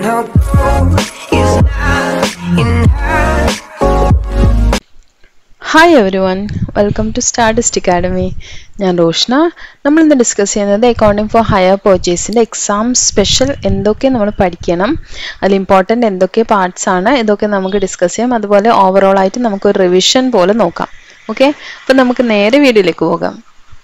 no gold is not enough. Hi everyone welcome to statist academy ഞാൻ റോഷ്ന നമ്മൾ ഇന്ന് discuss ചെയ്യുന്നത് accounting for hire പർച്ചേസിൻ്റെ exam special എന്തൊക്കെ നമ്മൾ പഠിക്കണം അതിൽ ഇമ്പോർട്ടൻ്റ് എന്തൊക്കെ പാർട്സ് ആണ് ഇതൊക്കെ നമുക്ക് ഡിസ്കസ് ചെയ്യാം അതുപോലെ ഓവറോൾ ആയിട്ട് നമുക്ക് ഒരു റിവിഷൻ പോലെ നോക്കാം ഓക്കെ അപ്പം നമുക്ക് നേരെ വീഡിയോയിലേക്ക് പോകാം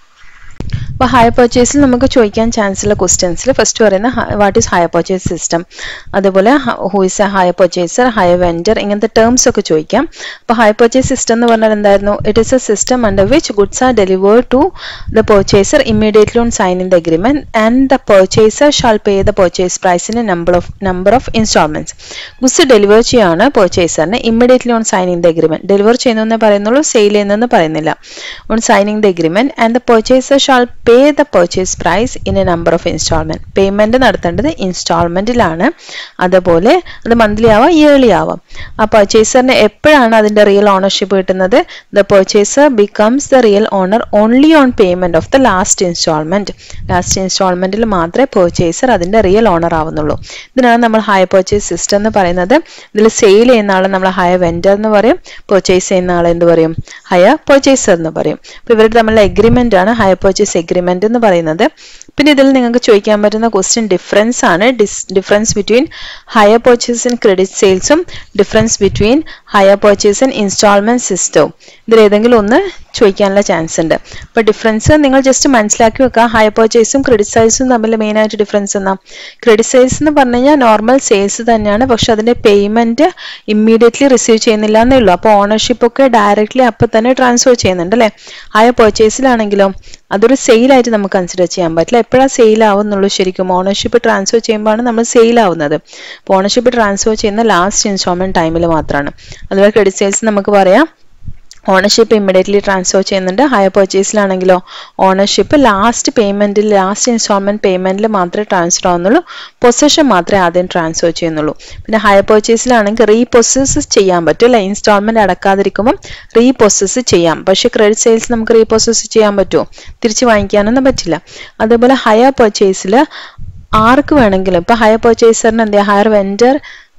അപ്പോൾ ഹയർ പർച്ചേസിൽ നമുക്ക് ചോദിക്കാൻ ചാൻസ് ഉള്ള ക്വസ്റ്റ്യൻസിൽ ഫസ്റ്റ് പറയുന്ന what is hire purchase system അതുപോലെ who is a hire purchaser hire vendor ഇങ്ങനത്തെ ടേംസ് ഒക്കെ ചോദിക്കാം അപ്പോൾ ഹയർ പർച്ചേസ് സിസ്റ്റം എന്ന് പറഞ്ഞാൽ എന്തായിരുന്നു it is a system under which goods are delivered to the purchaser immediately on sign in the agreement and the purchaser shall pay the purchase പ്രൈസിന് number of number of instalments goods deliver ചെയ്യാണ് പർച്ചേസറിന് immediately on sign in the agreement deliver ചെയ്യുന്നു പറയുന്നുള്ളൂ sale ചെയ്യുന്നെന്ന് പറയുന്നില്ല on signing the agreement and the purchaser shall pay the purchase price in a number of instalment payment നടത്തേണ്ടത് ഇൻസ്റ്റാൾമെന്റിലാണ് അതുപോലെ അത് മന്ത്ലി ആവാം ഇയർലി ആവാം ആ പർച്ചേസറിന് എപ്പോഴാണ് അതിന്റെ റിയൽ ഓണർഷിപ്പ് കിട്ടുന്നത് the purchaser becomes the real owner only on payment of the last instalment last ഇൻസ്റ്റാൾമെന്റിൽ മാത്രമേ പർച്ചേസർ അതിന്റെ റിയൽ ഓണർ ആവുന്നുള്ളൂ ഇതിനാണ് നമ്മൾ ഹയർ പർച്ചേസ് സിസ്റ്റം എന്ന് പറയുന്നത് ഇതിൽ സെയിൽ ചെയ്യുന്ന ആളെ നമ്മൾ ഹയർ വെൻഡർ എന്ന് പറയും പർച്ചേസ് ചെയ്യുന്ന ആളെ എന്ത് പറയും ഹയർ പർച്ചേസർ എന്ന് പറയും അപ്പോൾ ഇവരുടെ തമ്മിലുള്ള എഗ്രിമെന്റ് ആണ് ഹയർ പർച്ചേസ് എഗ്രിമെന്റ് എന്ന് പറയുന്നത് പിന്നെ ഇതിൽ നിങ്ങൾക്ക് ചോദിക്കാൻ പറ്റുന്ന ക്വസ്റ്റ്യൻ ഡിഫറൻസ് ആണ് difference between hire purchase and credit സെയിൽസും difference between hire purchase and instalment സിസ്റ്റവും ഇതിൽ ഏതെങ്കിലും ഒന്ന് ചോദിക്കാനുള്ള ചാൻസ് ഉണ്ട് അപ്പോൾ ഡിഫറൻസ് നിങ്ങൾ ജസ്റ്റ് മനസ്സിലാക്കി വെക്കുക ഹയർ പർച്ചേസും ക്രെഡിറ്റ് സെയിൽസും തമ്മിൽ മെയിൻ ആയിട്ട് ഡിഫറൻസ് എന്നാ ക്രെഡിറ്റ് സെയിൽസ് എന്ന് പറഞ്ഞു കഴിഞ്ഞാൽ നോർമൽ സെയിൽസ് തന്നെയാണ് പക്ഷെ അതിന്റെ പേയ്മെന്റ് ഇമ്മീഡിയറ്റ്ലി റിസീവ് ചെയ്യുന്നില്ല എന്നേ ഉള്ളൂ അപ്പോൾ ഓണർഷിപ്പ് ഒക്കെ ഡയറക്ട്ലി അപ്പം തന്നെ ട്രാൻസ്ഫർ ചെയ്യുന്നുണ്ട് അല്ലേ ഹയർ പർച്ചേസിലാണെങ്കിലോ അതൊരു സെയിലായിട്ട് നമുക്ക് കൺസിഡർ ചെയ്യാൻ പറ്റില്ല എപ്പോഴാണ് സെയിൽ ആവുന്നുള്ളൂ ശരിക്കും ഓണർഷിപ്പ് ട്രാൻസ്ഫർ ചെയ്യുമ്പോഴാണ് നമ്മൾ സെയിൽ ആവുന്നത് അപ്പോൾ ഓണർഷിപ്പ് ട്രാൻസ്ഫർ ചെയ്യുന്ന ലാസ്റ്റ് ഇൻസ്റ്റാൾമെന്റ് ടൈമിൽ മാത്രമാണ് അതുപോലെ ക്രെഡിറ്റ് സെയിൽസ് നമുക്ക് പറയാം ഓണർഷിപ്പ് ഇമ്മീഡിയറ്റ്ലി ട്രാൻസ്ഫർ ചെയ്യുന്നുണ്ട് ഹയർ പർച്ചേസിലാണെങ്കിലോ ഓണർഷിപ്പ് ലാസ്റ്റ് പേയ്മെന്റിൽ ലാസ്റ്റ് ഇൻസ്റ്റാൾമെന്റ് പേയ്മെന്റിൽ മാത്രമേ ട്രാൻസ്ഫർ ആവുന്നുള്ളൂ പൊസഷൻ മാത്രമേ ആദ്യം ട്രാൻസ്ഫർ ചെയ്യുന്നുള്ളൂ പിന്നെ ഹയർ പർച്ചേസിലാണെങ്കിൽ റീപൊസസ് ചെയ്യാൻ പറ്റും അല്ലെ ഇൻസ്റ്റാൾമെന്റ് അടക്കാതിരിക്കുമ്പോൾ റീപൊസസ് ചെയ്യാം പക്ഷെ ക്രെഡിറ്റ് സെയിൽസ് നമുക്ക് റീപൊസസ് ചെയ്യാൻ പറ്റുമോ തിരിച്ച് വാങ്ങിക്കാനൊന്നും പറ്റില്ല അതുപോലെ ഹയർ പർച്ചേസിൽ ആർക്ക് വേണമെങ്കിലും ഇപ്പൊ ഹയർ പർച്ചേസറിന് എന്താ ഹയർ വെൻഡർ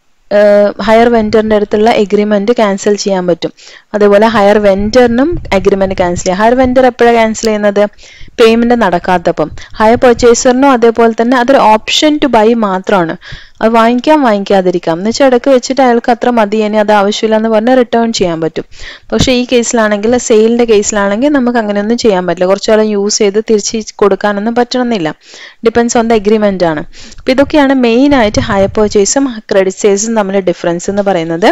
ഹയർ വെൻഡറിന്റെ അടുത്തുള്ള എഗ്രിമെന്റ് ക്യാൻസൽ ചെയ്യാൻ പറ്റും അതുപോലെ ഹയർ വെൻഡറിനും അഗ്രിമെന്റ് ക്യാൻസൽ ചെയ്യാം ഹയർ വെൻഡർ എപ്പോഴാണ് ക്യാൻസൽ ചെയ്യുന്നത് പേയ്മെന്റ് നടക്കാത്തപ്പം ഹയർ പർച്ചേസറിനും അതേപോലെ തന്നെ അതൊരു ഓപ്ഷൻ ടു ബൈ മാത്രമാണ് അത് വാങ്ങിക്കാം വാങ്ങിക്കാതിരിക്കാം എന്ന് വെച്ചാൽ ഇടയ്ക്ക് വെച്ചിട്ട് അയാൾക്ക് അത്ര മതി ഇനി അത് ആവശ്യമില്ല എന്ന് പറഞ്ഞാൽ റിട്ടേൺ ചെയ്യാൻ പറ്റും പക്ഷേ ഈ കേസിലാണെങ്കിൽ സെയിലിന്റെ കേസിലാണെങ്കിൽ നമുക്ക് അങ്ങനെയൊന്നും ചെയ്യാൻ പറ്റില്ല കുറച്ചുകാലം യൂസ് ചെയ്ത് തിരിച്ച് കൊടുക്കാനൊന്നും പറ്റണമെന്നില്ല ഡിപ്പെൻസ് ഓൺ ദ എഗ്രിമെന്റ് ആണ് അപ്പൊ ഇതൊക്കെയാണ് മെയിൻ ആയിട്ട് ഹയർ പർച്ചേസും ക്രെഡിറ്റ് സെയിൽസും തമ്മിലുള്ള ഡിഫറൻസ് എന്ന് പറയുന്നത്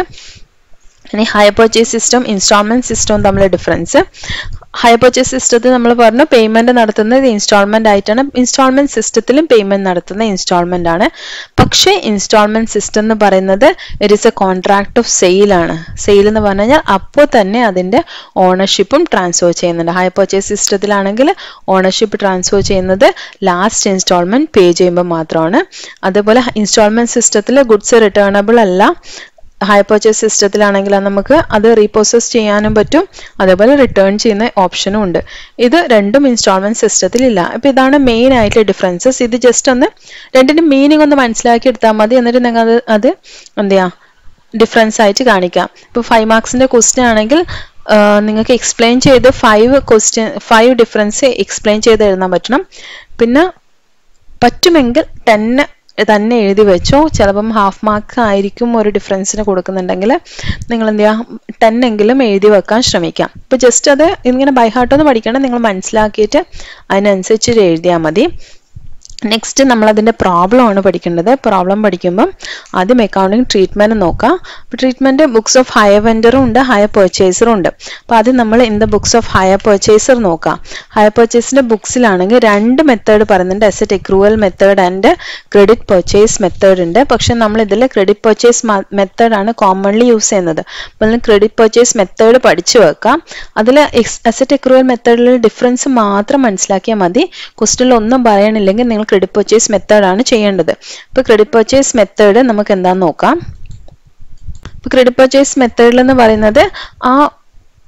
ഇനി ഹയർ പർച്ചേസ് സിസ്റ്റം ഇൻസ്റ്റാൾമെന്റ് സിസ്റ്റവും തമ്മിലുള്ള ഡിഫറൻസ് ഹയർ പർച്ചേസ് സിസ്റ്റത്തിൽ നമ്മൾ പറഞ്ഞു പേയ്മെന്റ് നടത്തുന്നത് ഇൻസ്റ്റാൾമെന്റ് ആയിട്ടാണ് ഇൻസ്റ്റാൾമെന്റ് സിസ്റ്റത്തിലും പേയ്മെന്റ് നടത്തുന്ന ഇൻസ്റ്റാൾമെന്റ് ആണ് പക്ഷേ ഇൻസ്റ്റാൾമെന്റ് സിസ്റ്റം എന്ന് പറയുന്നത് it is a contract of sale ആണ് സെയിൽ എന്ന് പറഞ്ഞു കഴിഞ്ഞാൽ അപ്പോൾ തന്നെ അതിന്റെ ഓണർഷിപ്പും ട്രാൻസ്ഫർ ചെയ്യുന്നുണ്ട് ഹയർ പർച്ചേസ് സിസ്റ്റത്തിലാണെങ്കിൽ ഓണർഷിപ്പ് ട്രാൻസ്ഫർ ചെയ്യുന്നത് ലാസ്റ്റ് ഇൻസ്റ്റാൾമെന്റ് പേ ചെയ്യുമ്പോൾ മാത്രമാണ് അതുപോലെ ഇൻസ്റ്റാൾമെന്റ് സിസ്റ്റത്തിൽ ഗുഡ്സ് റിട്ടേണബിൾ അല്ല ഹയർ പർച്ചേസ് സിസ്റ്റത്തിലാണെങ്കിൽ നമുക്ക് അത് റീപ്രോസസ് ചെയ്യാനും പറ്റും അതേപോലെ റിട്ടേൺ ചെയ്യുന്ന ഓപ്ഷനും ഉണ്ട് ഇത് രണ്ടും ഇൻസ്റ്റാൾമെന്റ് സിസ്റ്റത്തിൽ ഇല്ല അപ്പൊ ഇതാണ് മെയിൻ ആയിട്ടുള്ള ഡിഫറൻസസ് ഇത് ജസ്റ്റ് ഒന്ന് രണ്ടിന്റെ മീനിങ് ഒന്ന് മനസ്സിലാക്കി എടുത്താൽ മതി എന്നിട്ട് നിങ്ങൾ അത് അത് എന്ത് ചെയ്യാം ഡിഫറൻസ് ആയിട്ട് കാണിക്കാം ഇപ്പൊ ഫൈവ് മാർക്സിന്റെ ക്വസ്റ്റ്യൻ ആണെങ്കിൽ നിങ്ങൾക്ക് എക്സ്പ്ലെയിൻ ചെയ്ത് five question five difference explain ചെയ്ത് എഴുതാൻ പറ്റണം പിന്നെ പറ്റുമെങ്കിൽ ടെന്ന് തന്നെ എഴുതി വെച്ചോ ചിലപ്പം ഹാഫ് മാർക്ക് ആയിരിക്കും ഒരു ഡിഫറൻസിന് കൊടുക്കുന്നുണ്ടെങ്കിൽ നിങ്ങൾ എന്ത് ചെയ്യുക ടെൻ എങ്കിലും എഴുതി വെക്കാൻ ശ്രമിക്കാം ഇപ്പൊ ജസ്റ്റ് അത് ഇങ്ങനെ ബൈഹാർട്ടൊന്നും പഠിക്കണം നിങ്ങൾ മനസ്സിലാക്കിയിട്ട് അതിനനുസരിച്ച് എഴുതിയാൽ മതി നെക്സ്റ്റ് നമ്മൾ അതിന്റെ പ്രോബ്ലം ആണ് പഠിക്കേണ്ടത് പ്രോബ്ലം പഠിക്കുമ്പം ആദ്യം അക്കൗണ്ടിങ് ട്രീറ്റ്മെന്റ് നോക്കാം അപ്പോൾ ട്രീറ്റ്മെന്റ് ബുക്സ് ഓഫ് ഹയർ വെൻഡറും ഉണ്ട് ഹയർ പർച്ചേസറും ഉണ്ട് അപ്പോൾ ആദ്യം നമ്മൾ in the books of hire purchaser നോക്കാം ഹയർ പർച്ചേസിന്റെ ബുക്സിലാണെങ്കിൽ രണ്ട് മെത്തേഡ് പറയുന്നുണ്ട് asset accrual method and credit purchase method ഉണ്ട് പക്ഷെ നമ്മൾ ഇതിൽ ക്രെഡിറ്റ് പർച്ചേസ് മെത്തേഡ് ആണ് കോമൺലി യൂസ് ചെയ്യുന്നത് അപ്പോൾ ക്രെഡിറ്റ് പർച്ചേസ് മെത്തേഡ് പഠിച്ചു വെക്കാം അതിൽ അസറ്റ് എക്രൂവൽ മെത്തേഡിൽ ഡിഫറൻസ് മാത്രം മനസ്സിലാക്കിയാൽ മതി ക്വസ്റ്റിനിൽ ഒന്നും പറയണില്ലെങ്കിൽ നിങ്ങൾ ക്രെഡിറ്റ് പർച്ചേസ് മെത്തേഡ് ആണ് ചെയ്യേണ്ടത് ഇപ്പോൾ ക്രെഡിറ്റ് പർച്ചേസ് മെത്തേഡ് നമുക്ക് എന്താന്ന് നോക്കാം ഇപ്പോൾ ക്രെഡിറ്റ് പർച്ചേസ് മെത്തേഡിൽ എന്ന് പറയുന്നത് ആ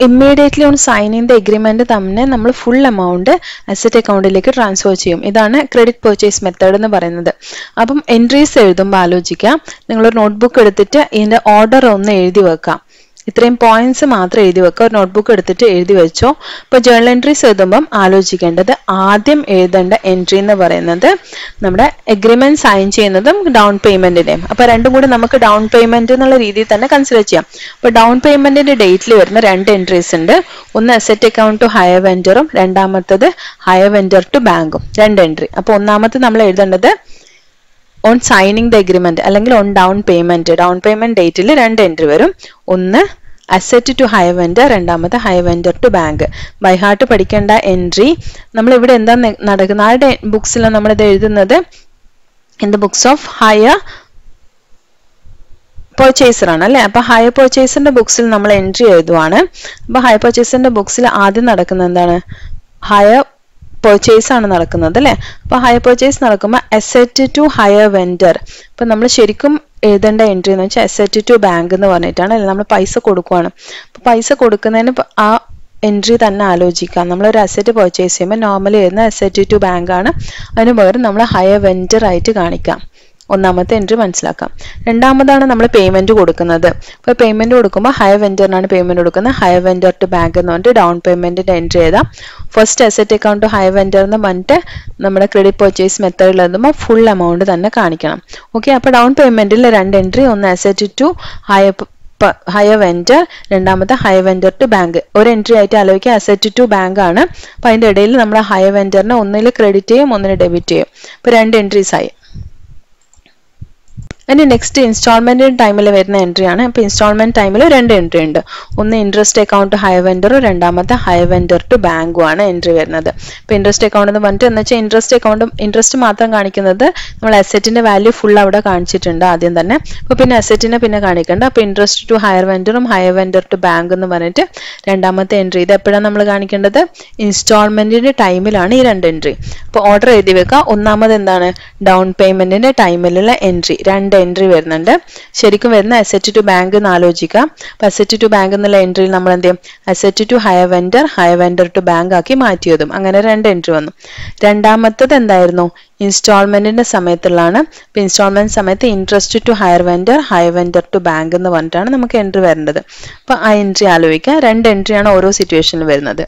immediately on signing the agreement തന്നെ നമ്മൾ ഫുൾ എമൗണ്ട് അസറ്റ് അക്കൗണ്ടിലേക്ക് ട്രാൻസ്ഫർ ചെയ്യും ഇതാണ് ക്രെഡിറ്റ് പർച്ചേസ് മെത്തേഡ് എന്ന് പറയുന്നത് അപ്പം എൻട്രീസ് എഴുതുമ്പോൾ ആലോചിക്കാം നിങ്ങളൊരു നോട്ട്ബുക്ക് എടുത്തിട്ട് ഇതിന്റെ ഓർഡർ ഒന്ന് എഴുതി വെക്കാം ഇത്രയും പോയിന്റ്സ് മാത്രം എഴുതി വെക്കുക ഒരു നോട്ട്ബുക്ക് എടുത്തിട്ട് എഴുതി വെച്ചോ ഇപ്പോൾ ജേണൽ എൻട്രീസ് എഴുതുമ്പം ആലോചിക്കേണ്ടത് ആദ്യം എഴുതേണ്ട എൻട്രി എന്ന് പറയുന്നത് നമ്മുടെ എഗ്രിമെന്റ് സൈൻ ചെയ്യുന്നതും ഡൗൺ പേയ്മെന്റിന്റെയും അപ്പൊ രണ്ടും കൂടി നമുക്ക് ഡൗൺ പേയ്മെന്റ് എന്നുള്ള രീതിയിൽ തന്നെ കൺസിഡർ ചെയ്യാം അപ്പൊ ഡൗൺ പേയ്മെന്റിന്റെ ഡേറ്റിൽ വരുന്ന രണ്ട് എൻട്രീസ് ഉണ്ട് ഒന്ന് അസറ്റ് അക്കൗണ്ട് ടു ഹയർ വെഞ്ചറും രണ്ടാമത്തത് ഹയർ വെഞ്ചർ ടു ബാങ്കും രണ്ട് എൻട്രി അപ്പൊ ഒന്നാമത്തെ നമ്മൾ എഴുതേണ്ടത് ഓൺ സൈനിങ് ദ എഗ്രിമെന്റ് അല്ലെങ്കിൽ on down payment down payment ഡേറ്റിൽ രണ്ട് എൻട്രി വരും ഒന്ന് അസറ്റ് ടു ഹയർ വെൻഡർ രണ്ടാമത്തെ hire vendor to bank by heart പഠിക്കേണ്ട എൻട്രി നമ്മൾ ഇവിടെ എന്താ ന- നടക്കുന്നത് ആരുടെ ബുക്സിലാണ് നമ്മൾ ഇത് എഴുതുന്നത് in the books of hire purchaser ആണ് അല്ലെ അപ്പൊ ഹയർ പർച്ചേസറിന്റെ ബുക്സിൽ നമ്മൾ എൻട്രി എഴുതുവാണ് അപ്പൊ ഹയർ പർച്ചേസറിന്റെ ബുക്സിൽ ആദ്യം നടക്കുന്നത് എന്താണ് ഹയർ പർച്ചേസ് ആണ് നടക്കുന്നത് അല്ലെ അപ്പൊ ഹയർ പർച്ചേസ് നടക്കുമ്പോൾ അസറ്റ് ടു ഹയർ വെൻഡർ അപ്പൊ നമ്മൾ ശരിക്കും എഴുതേണ്ട എൻട്രി എന്ന് വെച്ചാൽ അസറ്റ് ടു ബാങ്ക് എന്ന് പറഞ്ഞിട്ടാണ് അല്ലെ നമ്മൾ പൈസ കൊടുക്കുവാണ് അപ്പൊ പൈസ കൊടുക്കുന്നതിന് പ- ആ എൻട്രി തന്നെ ആലോചിക്കാം നമ്മളൊരു അസറ്റ് പർച്ചേസ് ചെയ്യുമ്പോൾ നോർമലി വരുന്ന അസറ്റ് ടു ബാങ്ക് ആണ് അതിന് പകരം നമ്മൾ ഹയർ വെൻഡർ ആയിട്ട് കാണിക്കാം ഒന്നാമത്തെ എൻട്രി മനസ്സിലാക്കാം രണ്ടാമതാണ് നമ്മൾ പേയ്മെന്റ് കൊടുക്കുന്നത് ഇപ്പോൾ പേയ്മെന്റ് കൊടുക്കുമ്പോൾ ഹയർ വെൻഡറിനാണ് പേയ്മെന്റ് കൊടുക്കുന്നത് ഹയർ വെൻഡർ ടു ബാങ്ക് എന്ന് പറഞ്ഞിട്ട് ഡൗൺ പേയ്മെന്റിന്റെ എൻട്രി ചെയ്താൽ first asset account hire vendor എന്ന് പറഞ്ഞിട്ട് നമ്മുടെ ക്രെഡിറ്റ് പർച്ചേസ് മെത്തേഡിൽ എഴുതുമ്പോൾ ഫുൾ എമൗണ്ട് തന്നെ കാണിക്കണം ഓക്കെ അപ്പോൾ ഡൗൺ പേയ്മെന്റിൽ രണ്ട് എൻട്രി ഒന്ന് asset to hire hire vendor രണ്ടാമത്തെ ഹയർ വെൻഡർ ടു ബാങ്ക് ഒരു എൻട്രി ആയിട്ട് ആലോചിക്കുക അസറ്റ് ടു ബാങ്ക് ആണ് അപ്പൊ അതിന്റെ ഇടയിൽ നമ്മൾ ഹയർ വെൻഡറിനെ ഒന്നിൽ ക്രെഡിറ്റ് ചെയ്യും ഒന്നിന് ഡെബിറ്റ് ചെയ്യും അപ്പൊ രണ്ട് എൻട്രീസ് ആയി ഇനി നെക്സ്റ്റ് ഇൻസ്റ്റാൾമെന്റ് ടൈമിൽ വരുന്ന എൻട്രി ആണ് അപ്പൊ ഇൻസ്റ്റാൾമെന്റ് ടൈമിൽ രണ്ട് എൻട്രി ഉണ്ട് ഒന്ന് ഇൻട്രസ്റ്റ് അക്കൗണ്ട് ഹയർ വെൻഡറും രണ്ടാമത്തെ ഹയർ വെൻഡർ ടു ബാങ്കും ആണ് എൻട്രി വരുന്നത് ഇപ്പൊ ഇൻട്രസ്റ്റ് അക്കൗണ്ട് എന്ന് പറഞ്ഞിട്ട് എന്ന് വെച്ചാൽ ഇൻട്രസ്റ്റ് അക്കൗണ്ടും ഇൻട്രസ്റ്റ് മാത്രം കാണിക്കുന്നത് നമ്മൾ അസറ്റിന്റെ വാല്യൂ ഫുൾ അവിടെ കാണിച്ചിട്ടുണ്ട് ആദ്യം തന്നെ അപ്പൊ പിന്നെ അസറ്റിനെ പിന്നെ കാണിക്കണ്ട അപ്പൊ ഇൻട്രസ്റ്റ് ടു ഹയർ വെൻഡറും ഹയർ വെൻഡർ ടു ബാങ്ക് എന്ന് പറഞ്ഞിട്ട് രണ്ടാമത്തെ എൻട്രി ഇത് എപ്പോഴാണ് നമ്മൾ കാണിക്കേണ്ടത് ഇൻസ്റ്റാൾമെന്റിന്റെ ടൈമിലാണ് ഈ രണ്ട് എൻട്രി അപ്പൊ ഓർഡർ എഴുതി വെക്കുക ഒന്നാമത് എന്താണ് ഡൗൺ പേയ്മെന്റിന്റെ ടൈമിലുള്ള എൻട്രി രണ്ട് എൻട്രി വരുന്നുണ്ട് ശരിക്കും വരുന്ന അസറ്റ് ടു ബാങ്ക് എന്ന് ആലോചിക്കുക അപ്പൊ അസറ്റ് ടു ബാങ്ക് എന്നുള്ള എൻട്രിയിൽ നമ്മൾ എന്ത് ചെയ്യും asset to hire vendor hire vendor to bank ആക്കി മാറ്റിയതും അങ്ങനെ രണ്ട് എൻട്രി വന്നു രണ്ടാമത്തത് എന്തായിരുന്നു ഇൻസ്റ്റാൾമെന്റിന്റെ സമയത്തുള്ളതാണ് ഇപ്പൊ ഇൻസ്റ്റാൾമെന്റ് സമയത്ത് interest to hire vendor hire vendor to bank എന്ന് പറഞ്ഞിട്ടാണ് നമുക്ക് എൻട്രി വരേണ്ടത് അപ്പൊ ആ എൻട്രി ആലോചിക്കുക രണ്ട് എൻട്രിയാണ് ഓരോ സിറ്റുവേഷനിൽ വരുന്നത്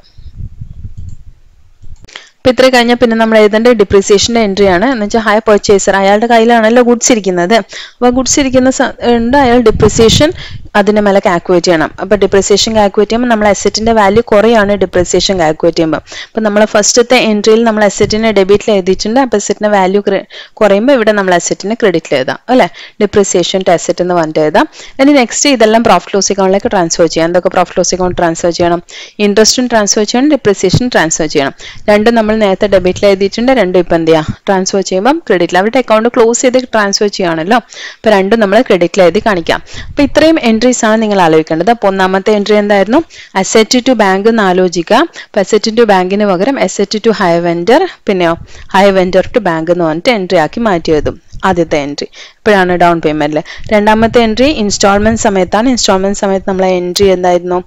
ഇപ്പൊ ഇത്ര കഴിഞ്ഞാൽ പിന്നെ നമ്മൾ എഴുതേണ്ട ഡിപ്രീസിയേഷന്റെ എൻട്രി ആണ് എന്ന് വെച്ചാൽ ഹയർ പർച്ചേസർ അയാളുടെ കയ്യിലാണല്ലോ ഗുഡ്സ് ഇരിക്കുന്നത് അപ്പൊ ഗുഡ്സ് ഇരിക്കുന്ന സ- ഉണ്ട് അയാൾ ഡിപ്രീസിയേഷൻ അതിന്റെ മേലെ കാൽക്കുലേറ്റ് ചെയ്യണം അപ്പൊ ഡിപ്രീസിയേഷൻ കാൽക്കുലേറ്റ് ചെയ്യുമ്പോൾ നമ്മൾ അസറ്റിന്റെ വാല്യൂ കുറയാണ് ഡിപ്രീസിയേഷൻ കാൽക്കുലേറ്റ് ചെയ്യുമ്പോൾ അപ്പൊ നമ്മൾ ഫസ്റ്റത്തെ എൻട്രിയിൽ നമ്മൾ അസറ്റിനെ ഡെബിറ്റിൽ എഴുതിയിട്ടുണ്ട് അപ്പൊ അസറ്റിന്റെ വാല്യൂ കുറയുമ്പോൾ ഇവിടെ നമ്മൾ അസറ്റിനെ ക്രെഡിറ്റിൽ എഴുതാം അല്ലെ ഡിപ്രീസിയേഷൻ ടു അസറ്റ് എന്ന് പറഞ്ഞിട്ട് എഴുതാം ഇനി നെക്സ്റ്റ് ഇതെല്ലാം പ്രോഫിറ്റ് ലോസ് അക്കൗണ്ടിലേക്ക് ട്രാൻസ്ഫർ ചെയ്യാം എന്തൊക്കെ പ്രോഫിറ്റ് ലോസ് അക്കൗണ്ട് ട്രാൻസ്ഫർ ചെയ്യണം ഇൻട്രസ്റ്റും ട്രാൻസ്ഫർ ചെയ്യണം ഡിപ്രീസിയേഷൻ ട്രാൻസ്ഫർ ചെയ്യണം രണ്ടും നമ്മൾ നേരത്തെ ഡെബിറ്റിൽ എഴുതിയിട്ടുണ്ട് രണ്ടും ഇപ്പം എന്ത് ചെയ്യാം ട്രാൻസ്ഫർ ചെയ്യുമ്പോൾ ക്രെഡിറ്റിൽ അവരുടെ അക്കൗണ്ട് ക്ലോസ് ചെയ്ത് ട്രാൻസ്ഫർ ചെയ്യുകയാണല്ലോ അപ്പൊ രണ്ടും നമ്മൾ ക്രെഡിറ്റിൽ എഴുതി കാണിക്കാം അപ്പൊ ഇത്രയും എൻട്രീസ് ആണ് നിങ്ങൾ ആലോചിക്കേണ്ടത് അപ്പൊ ഒന്നാമത്തെ എൻട്രി എന്തായിരുന്നു അസറ്റ് ടു ബാങ്ക് എന്ന് ആലോചിക്കുക അപ്പൊ അസറ്റ് ടു ബാങ്കിന് പകരം അസറ്റ് ടു ഹയർ വെൻഡർ പിന്നെയോ ഹയർ വെൻഡർ ടു ബാങ്ക് എന്ന് പറഞ്ഞിട്ട് എൻട്രി ആക്കി മാറ്റി എഴുതും ആദ്യത്തെ എൻട്രി ഇപ്പോഴാണ് ഡൗൺ പേയ്മെന്റിൽ രണ്ടാമത്തെ എൻട്രി ഇൻസ്റ്റാൾമെന്റ് സമയത്താണ് ഇൻസ്റ്റാൾമെന്റ് സമയത്ത് നമ്മളെ എൻട്രി എന്തായിരുന്നു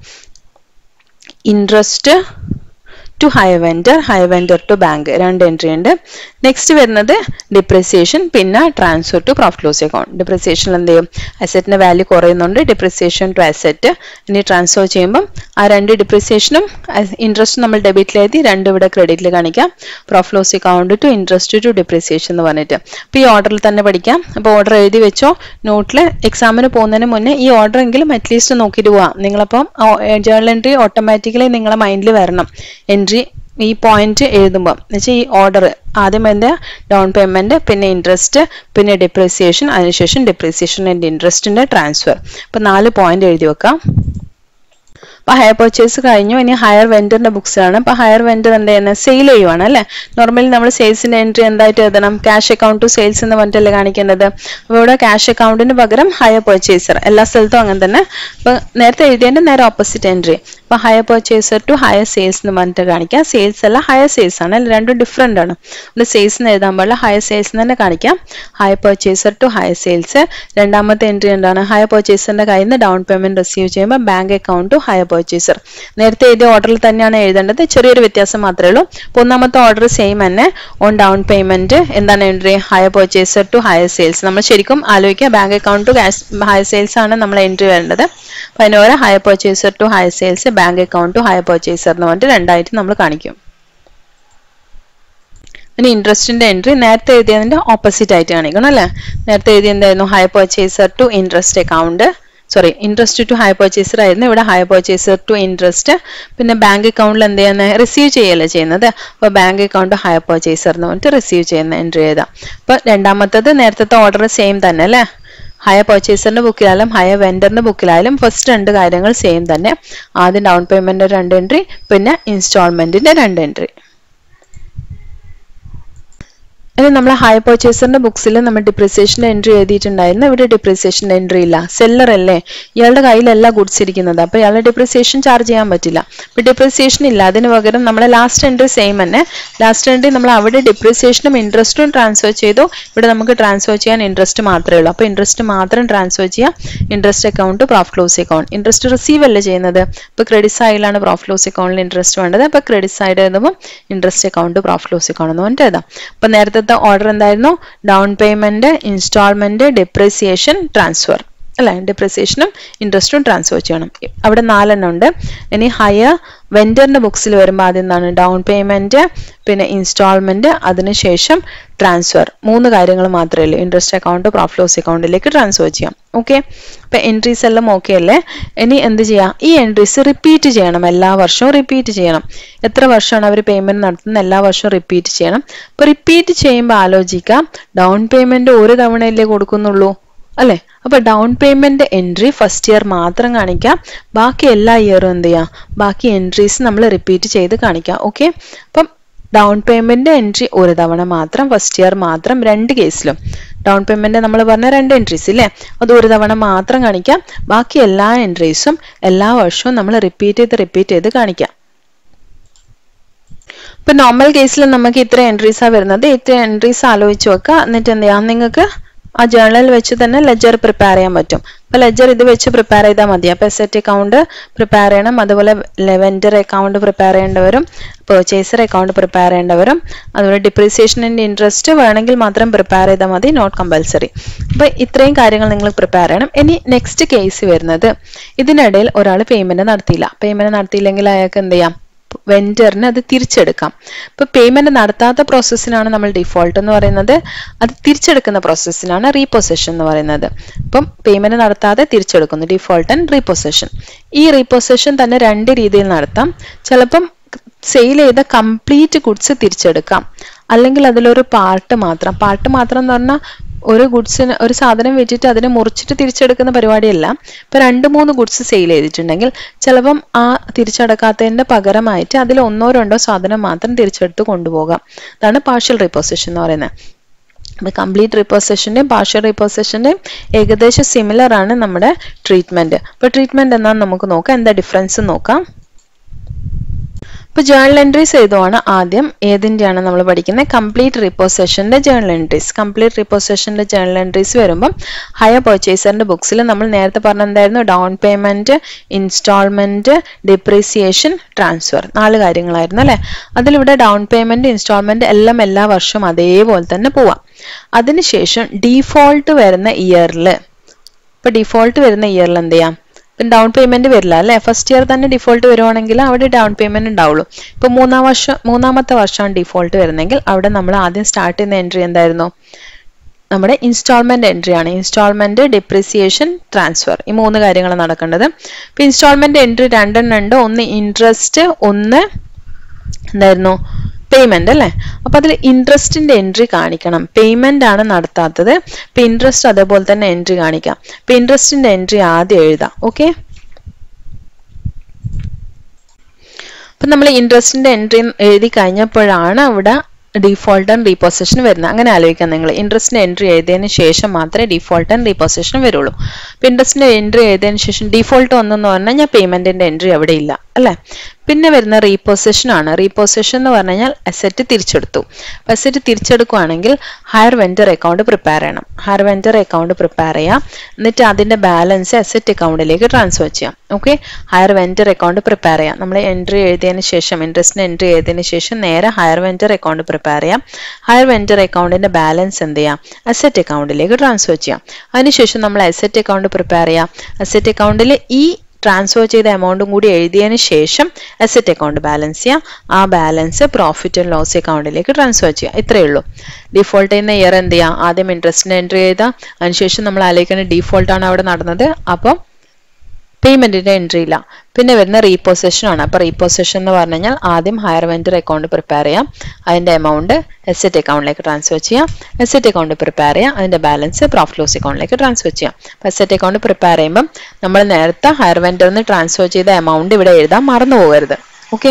interest to hire vendor hire vendor to bank രണ്ട് എൻട്രി ഉണ്ട് നെക്സ്റ്റ് വരുന്നത് ഡിപ്രിസിയേഷൻ പിന്നെ transfer to profit loss account depreciation എന്ത് ചെയ്യും അസറ്റിന്റെ വാല്യൂ കുറയുന്നുണ്ട് ഡിപ്രിസിയേഷൻ ടു അസറ്റ് ഇനി ട്രാൻസ്ഫർ ചെയ്യുമ്പം ആ രണ്ട് ഡിപ്രിസിയേഷനും ഇൻട്രസ്റ്റ് നമ്മൾ ഡെബിറ്റിൽ എഴുതി രണ്ട് ഇവിടെ ക്രെഡിറ്റിൽ കാണിക്കാം profit loss account to interest to depreciation എന്ന് പറഞ്ഞിട്ട് അപ്പോൾ ഈ ഓർഡറിൽ തന്നെ പഠിക്കാം അപ്പോൾ ഓർഡർ എഴുതി വെച്ചോ നോട്ടിൽ എക്സാമിന് പോകുന്നതിന് മുന്നേ ഈ ഓർഡർ എങ്കിലും അറ്റ്ലീസ്റ്റ് നോക്കിയിട്ട് പോവാം നിങ്ങളപ്പം ജേർണൽ എൻട്രി ഓട്ടോമാറ്റിക്കലി നിങ്ങളെ മൈൻഡിൽ വരണം എൻട്രി ഈ പോയിന്റ് എഴുതുമ്പോൾ എന്നുവെച്ചാൽ ഈ ഓർഡർ ആദ്യം എന്താ ഡൗൺ പേയ്മെന്റ് പിന്നെ ഇൻട്രസ്റ്റ് പിന്നെ ഡിപ്രിസിയേഷൻ അതിനുശേഷം ഡിപ്രിസിയേഷൻ ആൻഡ് ഇൻട്രസ്റ്റിന്റെ ട്രാൻസ്ഫർ അപ്പൊ നാല് പോയിന്റ് എഴുതി വെക്കാം അപ്പൊ ഹയർ പർച്ചേസ് കഴിഞ്ഞു ഇനി ഹയർ വെൻഡറിന്റെ ബുക്സ് ആണ് അപ്പൊ ഹയർ വെൻഡർ എന്താ ചെയ്യുന്നത് സെയിൽ ചെയ്യുവാണ് അല്ലെ നോർമലി നമ്മൾ സെയിൽസിന്റെ എൻട്രി എന്തായിട്ട് എഴുതണം ക്യാഷ് അക്കൗണ്ട് ടു സെയിൽസ് എന്ന് പറഞ്ഞിട്ടല്ലേ കാണിക്കേണ്ടത് അപ്പൊ ഇവിടെ ക്യാഷ് അക്കൗണ്ടിന് പകരം ഹയർ പർച്ചേസർ എല്ലാ സ്ഥലത്തും അങ്ങനെ തന്നെ അപ്പൊ നേരത്തെ എഴുതിയതിന്റെ നേരെ ഓപ്പോസിറ്റ് എൻട്രി അപ്പൊ hire purchaser to hire sales എന്ന് പറഞ്ഞിട്ട് കാണിക്കാം സെയിൽസ് അല്ല ഹയർ സെയിൽസ് ആണ് അല്ല രണ്ടും ഡിഫറെന്റ് ആണ് ഇവിടെ സെയിൽസ് എന്ന് എഴുതാൻ പാടില്ല ഹയർ സെയിൽസ് തന്നെ കാണിക്കാം hire purchaser to hire sales രണ്ടാമത്തെ എൻട്രി എന്താണ് ഹയർ പർച്ചേസറിന്റെ കയ്യിൽ നിന്ന് ഡൗൺ പേയ്മെന്റ് റിസീവ് ചെയ്യുമ്പോൾ bank account to hire purchaser നേരത്തെ എഴുതിയ ഓർഡറിൽ തന്നെയാണ് എഴുതേണ്ടത് ചെറിയൊരു വ്യത്യാസം മാത്രമേ ഉള്ളൂ അപ്പോൾ ഒന്നാമത്തെ ഓർഡർ സെയിം തന്നെ ഓൺ ഡൗൺ പേയ്മെന്റ് എന്താണ് entry hire purchaser to hire sales നമ്മൾ ശരിക്കും ആലോചിക്കുക bank account to hire sales ആണ് നമ്മൾ എൻട്രി വരേണ്ടത് അപ്പോൾ അതിന് പകരം hire purchaser to hire sales bank account to hire purchaser എന്ന് പറഞ്ഞിട്ട് രണ്ടായിട്ട് നമ്മൾ കാണിക്കും ഇനി ഇൻട്രസ്റ്റിന്റെ എൻട്രി നേരത്തെ എഴുതിയതിന്റെ ഓപ്പോസിറ്റ് ആയിട്ട് കാണിക്കണം അല്ലേ നേരത്തെ എഴുതിയ എന്തായിരുന്നു hire purchaser to interest account sorry interest to hire purchaser ആയിരുന്നു ഇവിടെ ഹയർ പർച്ചേസർ ടു ഇൻട്രസ്റ്റ് പിന്നെ ബാങ്ക് അക്കൗണ്ടിൽ എന്ത് ചെയ്യുന്നത് റിസീവ് ചെയ്യല്ലേ ചെയ്യുന്നത് അപ്പോൾ ബാങ്ക് അക്കൗണ്ട് ഹയർ പർച്ചേസർ എന്ന് പറഞ്ഞിട്ട് റിസീവ് ചെയ്യുന്ന എൻട്രി ചെയ്താൽ അപ്പോൾ രണ്ടാമത്തത് നേരത്തെ ഓർഡർ സെയിം തന്നെ അല്ലേ ഹയർ പർച്ചേസറിന്റെ ബുക്കിലായാലും ഹയർ വെൻഡറിന്റെ ബുക്കിലായാലും ഫസ്റ്റ് രണ്ട് കാര്യങ്ങൾ സെയിം തന്നെ ആദ്യം ഡൗൺ പേയ്മെന്റ് രണ്ട് എൻട്രി പിന്നെ ഇൻസ്റ്റാൾമെന്റിന്റെ രണ്ട് എൻട്രി ഇനി നമ്മൾ ഹയർ പർച്ചേസറിന്റെ ബുക്സിൽ നമ്മൾ ഡിപ്രിസിയേഷന്റെ എൻട്രി എഴുതിയിട്ടുണ്ടായിരുന്നു ഇവിടെ ഡിപ്രിസിയേഷന്റെ എൻട്രി ഇല്ല സെല്ലർ അല്ലേ ഇയാളുടെ കയ്യിലല്ല ഗുഡ്സ് ഇരിക്കുന്നത് അപ്പോൾ ഇയാളുടെ ഡിപ്രിസിയേഷൻ ചാർജ് ചെയ്യാൻ പറ്റില്ല അപ്പോൾ ഡിപ്രിസിയേഷൻ ഇല്ല അതിന് പകരം നമ്മളെ ലാസ്റ്റ് എൻട്രി സെയിം തന്നെ ലാസ്റ്റ് എൻട്രി നമ്മൾ അവിടെ ഡിപ്രിസിയേഷനും ഇൻട്രസ്റ്റും ട്രാൻസ്ഫർ ചെയ്തു ഇവിടെ നമുക്ക് ട്രാൻസ്ഫർ ചെയ്യാൻ ഇൻട്രസ്റ്റ് മാത്രമേ ഉള്ളൂ അപ്പോൾ ഇൻട്രസ്റ്റ് മാത്രം ട്രാൻസ്ഫർ ചെയ്യാം interest account profit loss account interest receive അല്ലേ ചെയ്യുന്നത് ഇപ്പോൾ ക്രെഡിറ്റ് സൈഡിലാണ് പ്രോഫിറ്റ് ലോസ് അക്കൗണ്ടിൽ ഇൻട്രസ്റ്റ് വേണ്ടത് അപ്പോൾ ക്രെഡിറ്റ് സൈഡ് എഴുതുമ്പോൾ interest account profit loss account എന്ന് പറഞ്ഞിട്ട് എഴുതാം അപ്പോൾ നേരത്തെ ഓർഡർ എന്തായിരുന്നു down payment instalment depreciation transfer അല്ലെ ഡിപ്രിസിയേഷനും ഇൻട്രസ്റ്റും ട്രാൻസ്ഫർ ചെയ്യണം അവിടെ നാലെണ്ണം ഉണ്ട് ഇനി ഹയർ വെൻഡറിന്റെ ബുക്സിൽ വരുമ്പോൾ ആദ്യം എന്താണ് ഡൗൺ പേയ്മെന്റ് പിന്നെ ഇൻസ്റ്റാൾമെന്റ് അതിനുശേഷം ട്രാൻസ്ഫർ മൂന്ന് കാര്യങ്ങൾ മാത്രമേ ഉള്ളൂ ഇൻട്രസ്റ്റ് അക്കൗണ്ട് പ്രോഫിറ്റ് ലോസ് അക്കൗണ്ടിലേക്ക് ട്രാൻസ്ഫർ ചെയ്യാം ഓക്കെ അപ്പൊ എൻട്രീസ് എല്ലാം ഓക്കെ അല്ലേ ഇനി എന്ത് ചെയ്യാം ഈ എൻട്രീസ് റിപ്പീറ്റ് ചെയ്യണം എല്ലാ വർഷവും റിപ്പീറ്റ് ചെയ്യണം എത്ര വർഷമാണ് അവർ പേയ്മെന്റ് നടത്തുന്നത് എല്ലാ വർഷവും റിപ്പീറ്റ് ചെയ്യണം അപ്പൊ റിപ്പീറ്റ് ചെയ്യുമ്പോൾ ആലോചിക്കാം ഡൗൺ പേയ്മെന്റ് ഒരു തവണയല്ലേ കൊടുക്കുന്നുള്ളൂ അല്ലെ അപ്പൊ down payment entry first year മാത്രം കാണിക്കാം ബാക്കി എല്ലാ ഇയറും എന്ത് ചെയ്യാം ബാക്കി എൻട്രീസ് നമ്മൾ റിപ്പീറ്റ് ചെയ്ത് കാണിക്കാം ഓക്കെ അപ്പം ഡൗൺ പേയ്മെന്റ് എൻട്രി ഒരു തവണ മാത്രം ഫസ്റ്റ് ഇയർ മാത്രം രണ്ട് കേസിലും ഡൗൺ പേയ്മെന്റ് നമ്മൾ പറഞ്ഞ രണ്ട് എൻട്രീസ് ഇല്ലേ അത് ഒരു തവണ മാത്രം കാണിക്കാം ബാക്കി എല്ലാ എൻട്രീസും എല്ലാ വർഷവും നമ്മൾ റിപ്പീറ്റ് ചെയ്ത് റിപ്പീറ്റ് ചെയ്ത് കാണിക്കാം ഇപ്പൊ നോർമൽ കേസിൽ നമുക്ക് ഇത്ര എൻട്രീസാ വരുന്നത് ഇത്ര എൻട്രീസ് ആലോചിച്ച് വെക്കുക എന്നിട്ട് എന്ത് ചെയ്യാം നിങ്ങൾക്ക് ആ ജേർണൽ വെച്ച് തന്നെ ലെജർ പ്രിപ്പയർ ചെയ്യാൻ പറ്റും അപ്പൊ ലെജർ ഇത് വെച്ച് പ്രിപ്പയർ ചെയ്താൽ മതി അപ്പൊ എസെറ്റ് അക്കൗണ്ട് പ്രിപ്പയർ ചെയ്യണം അതുപോലെ വെൻഡർ അക്കൗണ്ട് പ്രിപ്പയർ ചെയ്യേണ്ടവരും പെർച്ചേസർ അക്കൗണ്ട് പ്രിപ്പയർ ചെയ്യേണ്ടവരും അതുപോലെ ഡിപ്രീസിയേഷനിന്റെ ഇൻട്രസ്റ്റ് വേണമെങ്കിൽ മാത്രം പ്രിപ്പയർ ചെയ്താൽ മതി നോട്ട് കമ്പൽസറി അപ്പൊ ഇത്രയും കാര്യങ്ങൾ നിങ്ങൾ പ്രിപ്പയർ ചെയ്യണം ഇനി നെക്സ്റ്റ് കേസ് വരുന്നത് ഇതിനിടയിൽ ഒരാൾ പേയ്മെന്റ് നടത്തിയില്ല പേയ്മെന്റ് നടത്തിയില്ലെങ്കിൽ അയാൾക്ക് എന്ത് ചെയ്യാം വെൻഡറിന് അത് തിരിച്ചെടുക്കാം ഇപ്പൊ പേയ്മെന്റ് നടത്താത്ത പ്രോസസ്സിനാണ് നമ്മൾ ഡിഫോൾട്ട് എന്ന് പറയുന്നത് അത് തിരിച്ചെടുക്കുന്ന പ്രോസസ്സിനാണ് റീപൊസഷൻ എന്ന് പറയുന്നത് ഇപ്പം പേയ്മെന്റ് നടത്താതെ തിരിച്ചെടുക്കുന്നു ഡിഫോൾട്ട് ആൻഡ് റീപൊസഷൻ ഈ റീപൊസഷൻ തന്നെ രണ്ട് രീതിയിൽ നടത്താം ചിലപ്പം സെയിൽ ചെയ്ത കംപ്ലീറ്റ് ഗുഡ്സ് തിരിച്ചെടുക്കാം അല്ലെങ്കിൽ അതിലൊരു പാർട്ട് മാത്രം പാർട്ട് മാത്രം എന്ന് പറഞ്ഞാൽ ഒരു ഗുഡ്സിന് ഒരു സാധനം വെച്ചിട്ട് അതിനെ മുറിച്ചിട്ട് തിരിച്ചെടുക്കുന്ന പരിപാടിയല്ല ഇപ്പൊ രണ്ട് മൂന്ന് ഗുഡ്സ് സെയിൽ ചെയ്തിട്ടുണ്ടെങ്കിൽ ചിലപ്പം ആ തിരിച്ചടക്കാത്തതിന്റെ പകരമായിട്ട് അതിൽ ഒന്നോ രണ്ടോ സാധനം മാത്രം തിരിച്ചെടുത്ത് കൊണ്ടുപോകാം അതാണ് പാർഷ്യൽ റീപൊസിഷൻ എന്ന് പറയുന്നത് അപ്പൊ കംപ്ലീറ്റ് റീപൊസിഷന്റെയും പാർഷ്യൽ റീപൊസിഷന്റെയും ഏകദേശം സിമിലർ ആണ് നമ്മുടെ ട്രീറ്റ്മെന്റ് അപ്പൊ ട്രീറ്റ്മെന്റ് എന്താണെന്ന് നമുക്ക് നോക്കാം എന്താ ഡിഫറൻസ് നോക്കാം ഇപ്പൊ ജേണൽ എൻട്രീസ് എഴുതുവാണ് ആദ്യം ഏതിൻ്റെയാണ് നമ്മൾ പഠിക്കുന്നത് കംപ്ലീറ്റ് റിപ്പോസഷന്റെ ജേണൽ എൻട്രീസ് കംപ്ലീറ്റ് റിപ്പോസഷന്റെ ജേണൽ എൻട്രീസ് വരുമ്പം ഹയർ പർച്ചേസറിന്റെ ബുക്സിൽ നമ്മൾ നേരത്തെ പറഞ്ഞ എന്തായിരുന്നു down payment instalment depreciation transfer നാല് കാര്യങ്ങളായിരുന്നു അല്ലെ അതിലിവിടെ ഡൗൺ പേയ്മെന്റ് ഇൻസ്റ്റാൾമെന്റ് എല്ലാം എല്ലാ വർഷവും അതേപോലെ തന്നെ പോവാം അതിനുശേഷം ഡീഫോൾട്ട് വരുന്ന ഇയറിൽ ഇപ്പൊ ഡീഫോൾട്ട് വരുന്ന ഇയറിൽ എന്ത് ചെയ്യാം ഡൗൺ പേയ്മെന്റ് വരില്ല അല്ലെ ഫസ്റ്റ് ഇയർ തന്നെ ഡിഫോൾട്ട് വരുവാണെങ്കിൽ അവിടെ ഡൗൺ പേയ്മെന്റ് ഉണ്ടാവുള്ളൂ ഇപ്പൊ മൂന്നാം വർഷം മൂന്നാമത്തെ വർഷമാണ് ഡിഫോൾട്ട് വരുന്നെങ്കിൽ അവിടെ നമ്മൾ ആദ്യം സ്റ്റാർട്ട് ചെയ്യുന്ന എൻട്രി എന്തായിരുന്നു നമ്മുടെ ഇൻസ്റ്റാൾമെന്റ് എൻട്രി ആണ് ഇൻസ്റ്റാൾമെന്റ് ഡിപ്രിസിയേഷൻ ട്രാൻസ്ഫർ ഈ മൂന്ന് കാര്യങ്ങൾ നടക്കേണ്ടത് ഇപ്പൊ ഇൻസ്റ്റാൾമെന്റ് എൻട്രി രണ്ടെണ്ണം ഉണ്ട് ഒന്ന് ഇൻട്രസ്റ്റ് ഒന്ന് എന്തായിരുന്നു പേയ്മെന്റ് അല്ലേ അപ്പൊ അതിൽ ഇൻട്രസ്റ്റിന്റെ എൻട്രി കാണിക്കണം പേയ്മെന്റ് ആണ് നടത്താത്തത് ഇപ്പൊ ഇൻട്രസ്റ്റ് അതേപോലെ തന്നെ എൻട്രി കാണിക്കാം ഇപ്പൊ ഇൻട്രസ്റ്റിന്റെ എൻട്രി ആദ്യം എഴുതാം ഓക്കെ അപ്പൊ നമ്മൾ ഇൻട്രസ്റ്റിന്റെ എൻട്രി എഴുതി കഴിഞ്ഞപ്പോഴാണ് അവിടെ ഡിഫോൾട്ട് ആൻഡ് റീപൊസിഷൻ വരുന്നത് അങ്ങനെ ആലോചിക്കാം നിങ്ങൾ ഇൻട്രസ്റ്റിന്റെ എൻട്രി എഴുതിയതിന് ശേഷം മാത്രമേ ഡിഫോൾട്ട് ആൻഡ് റീപൊസിഷൻ വരുള്ളൂ അപ്പൊ ഇൻട്രസ്റ്റിന്റെ എൻട്രി എഴുതിയതിന് ശേഷം ഡിഫോൾട്ട് വന്നെന്ന് പറഞ്ഞാൽ ഞാൻ പേയ്മെന്റിന്റെ എൻട്രി അവിടെ ഇല്ല അല്ലെ പിന്നെ വരുന്ന റീപൊസിഷൻ ആണ് റീപൊസിഷൻ എന്ന് പറഞ്ഞു കഴിഞ്ഞാൽ അസറ്റ് തിരിച്ചെടുത്തു അപ്പൊ അസറ്റ് തിരിച്ചെടുക്കുകയാണെങ്കിൽ ഹയർ വെൻഡർ അക്കൗണ്ട് പ്രിപ്പയർ ചെയ്യണം ഹയർ വെൻഡർ അക്കൗണ്ട് പ്രിപ്പയർ ചെയ്യാം എന്നിട്ട് അതിന്റെ ബാലൻസ് അസറ്റ് അക്കൗണ്ടിലേക്ക് ട്രാൻസ്ഫർ ചെയ്യാം okay hire vendor account prepare ചെയ്യാം നമ്മൾ എൻട്രി എഴുതിയതിന് ശേഷം ഇൻട്രസ്റ്റിന് എൻട്രി എഴുതിയതിന് ശേഷം നേരെ ഹയർ വെൻഡർ അക്കൗണ്ട് പ്രിപ്പയർ ചെയ്യാം ഹയർ വെൻഡർ അക്കൗണ്ടിന്റെ ബാലൻസ് എന്ത് ചെയ്യാം അസറ്റ് അക്കൗണ്ടിലേക്ക് ട്രാൻസ്ഫർ ചെയ്യാം അതിനുശേഷം നമ്മൾ അസറ്റ് അക്കൗണ്ട് പ്രിപ്പയർ ചെയ്യാം അസറ്റ് അക്കൗണ്ടിൽ ഈ ട്രാൻസ്ഫർ ചെയ്ത എമൗണ്ടും കൂടി എഴുതിയതിന് ശേഷം അസറ്റ് അക്കൗണ്ട് ബാലൻസ് ചെയ്യാം ആ ബാലൻസ് പ്രോഫിറ്റ് ആൻഡ് ലോസ് അക്കൗണ്ടിലേക്ക് ട്രാൻസ്ഫർ ചെയ്യാം ഇത്രയേ ഉള്ളൂ ഡിഫോൾട്ട് ചെയ്യുന്ന ഇയർ എന്ത് ചെയ്യാം ആദ്യം ഇൻട്രസ്റ്റിന് എൻട്രി ചെയ്താൽ അതിനുശേഷം നമ്മൾ ആലോചിക്കുന്ന ഡിഫോൾട്ട് ആണ് അവിടെ നടന്നത് അപ്പം പേയ്മെന്റിന്റെ എൻട്രി ഇല്ല പിന്നെ വരുന്ന റീപൊസഷൻ ആണ് അപ്പൊ റീപൊസഷൻ എന്ന് പറഞ്ഞു കഴിഞ്ഞാൽ ആദ്യം ഹയർ വെൻഡർ അക്കൗണ്ട് പ്രിപ്പയർ ചെയ്യാം അതിന്റെ എമൗണ്ട് എസെറ്റ് അക്കൗണ്ടിലേക്ക് ട്രാൻസ്ഫർ ചെയ്യാം എസെറ്റ് അക്കൗണ്ട് പ്രിപ്പയർ ചെയ്യാം അതിന്റെ ബാലൻസ് പ്രോഫിറ്റ് ലോസ് അക്കൗണ്ടിലേക്ക് ട്രാൻസ്ഫർ ചെയ്യാം അപ്പൊ എസെറ്റ് അക്കൗണ്ട് പ്രിപ്പയർ ചെയ്യുമ്പോൾ നമ്മൾ നേരത്തെ ഹയർ വെൻഡറിന് ട്രാൻസ്ഫർ ചെയ്ത എമൗണ്ട് ഇവിടെ എഴുതാൻ മറന്നു പോകരുത് ഓക്കെ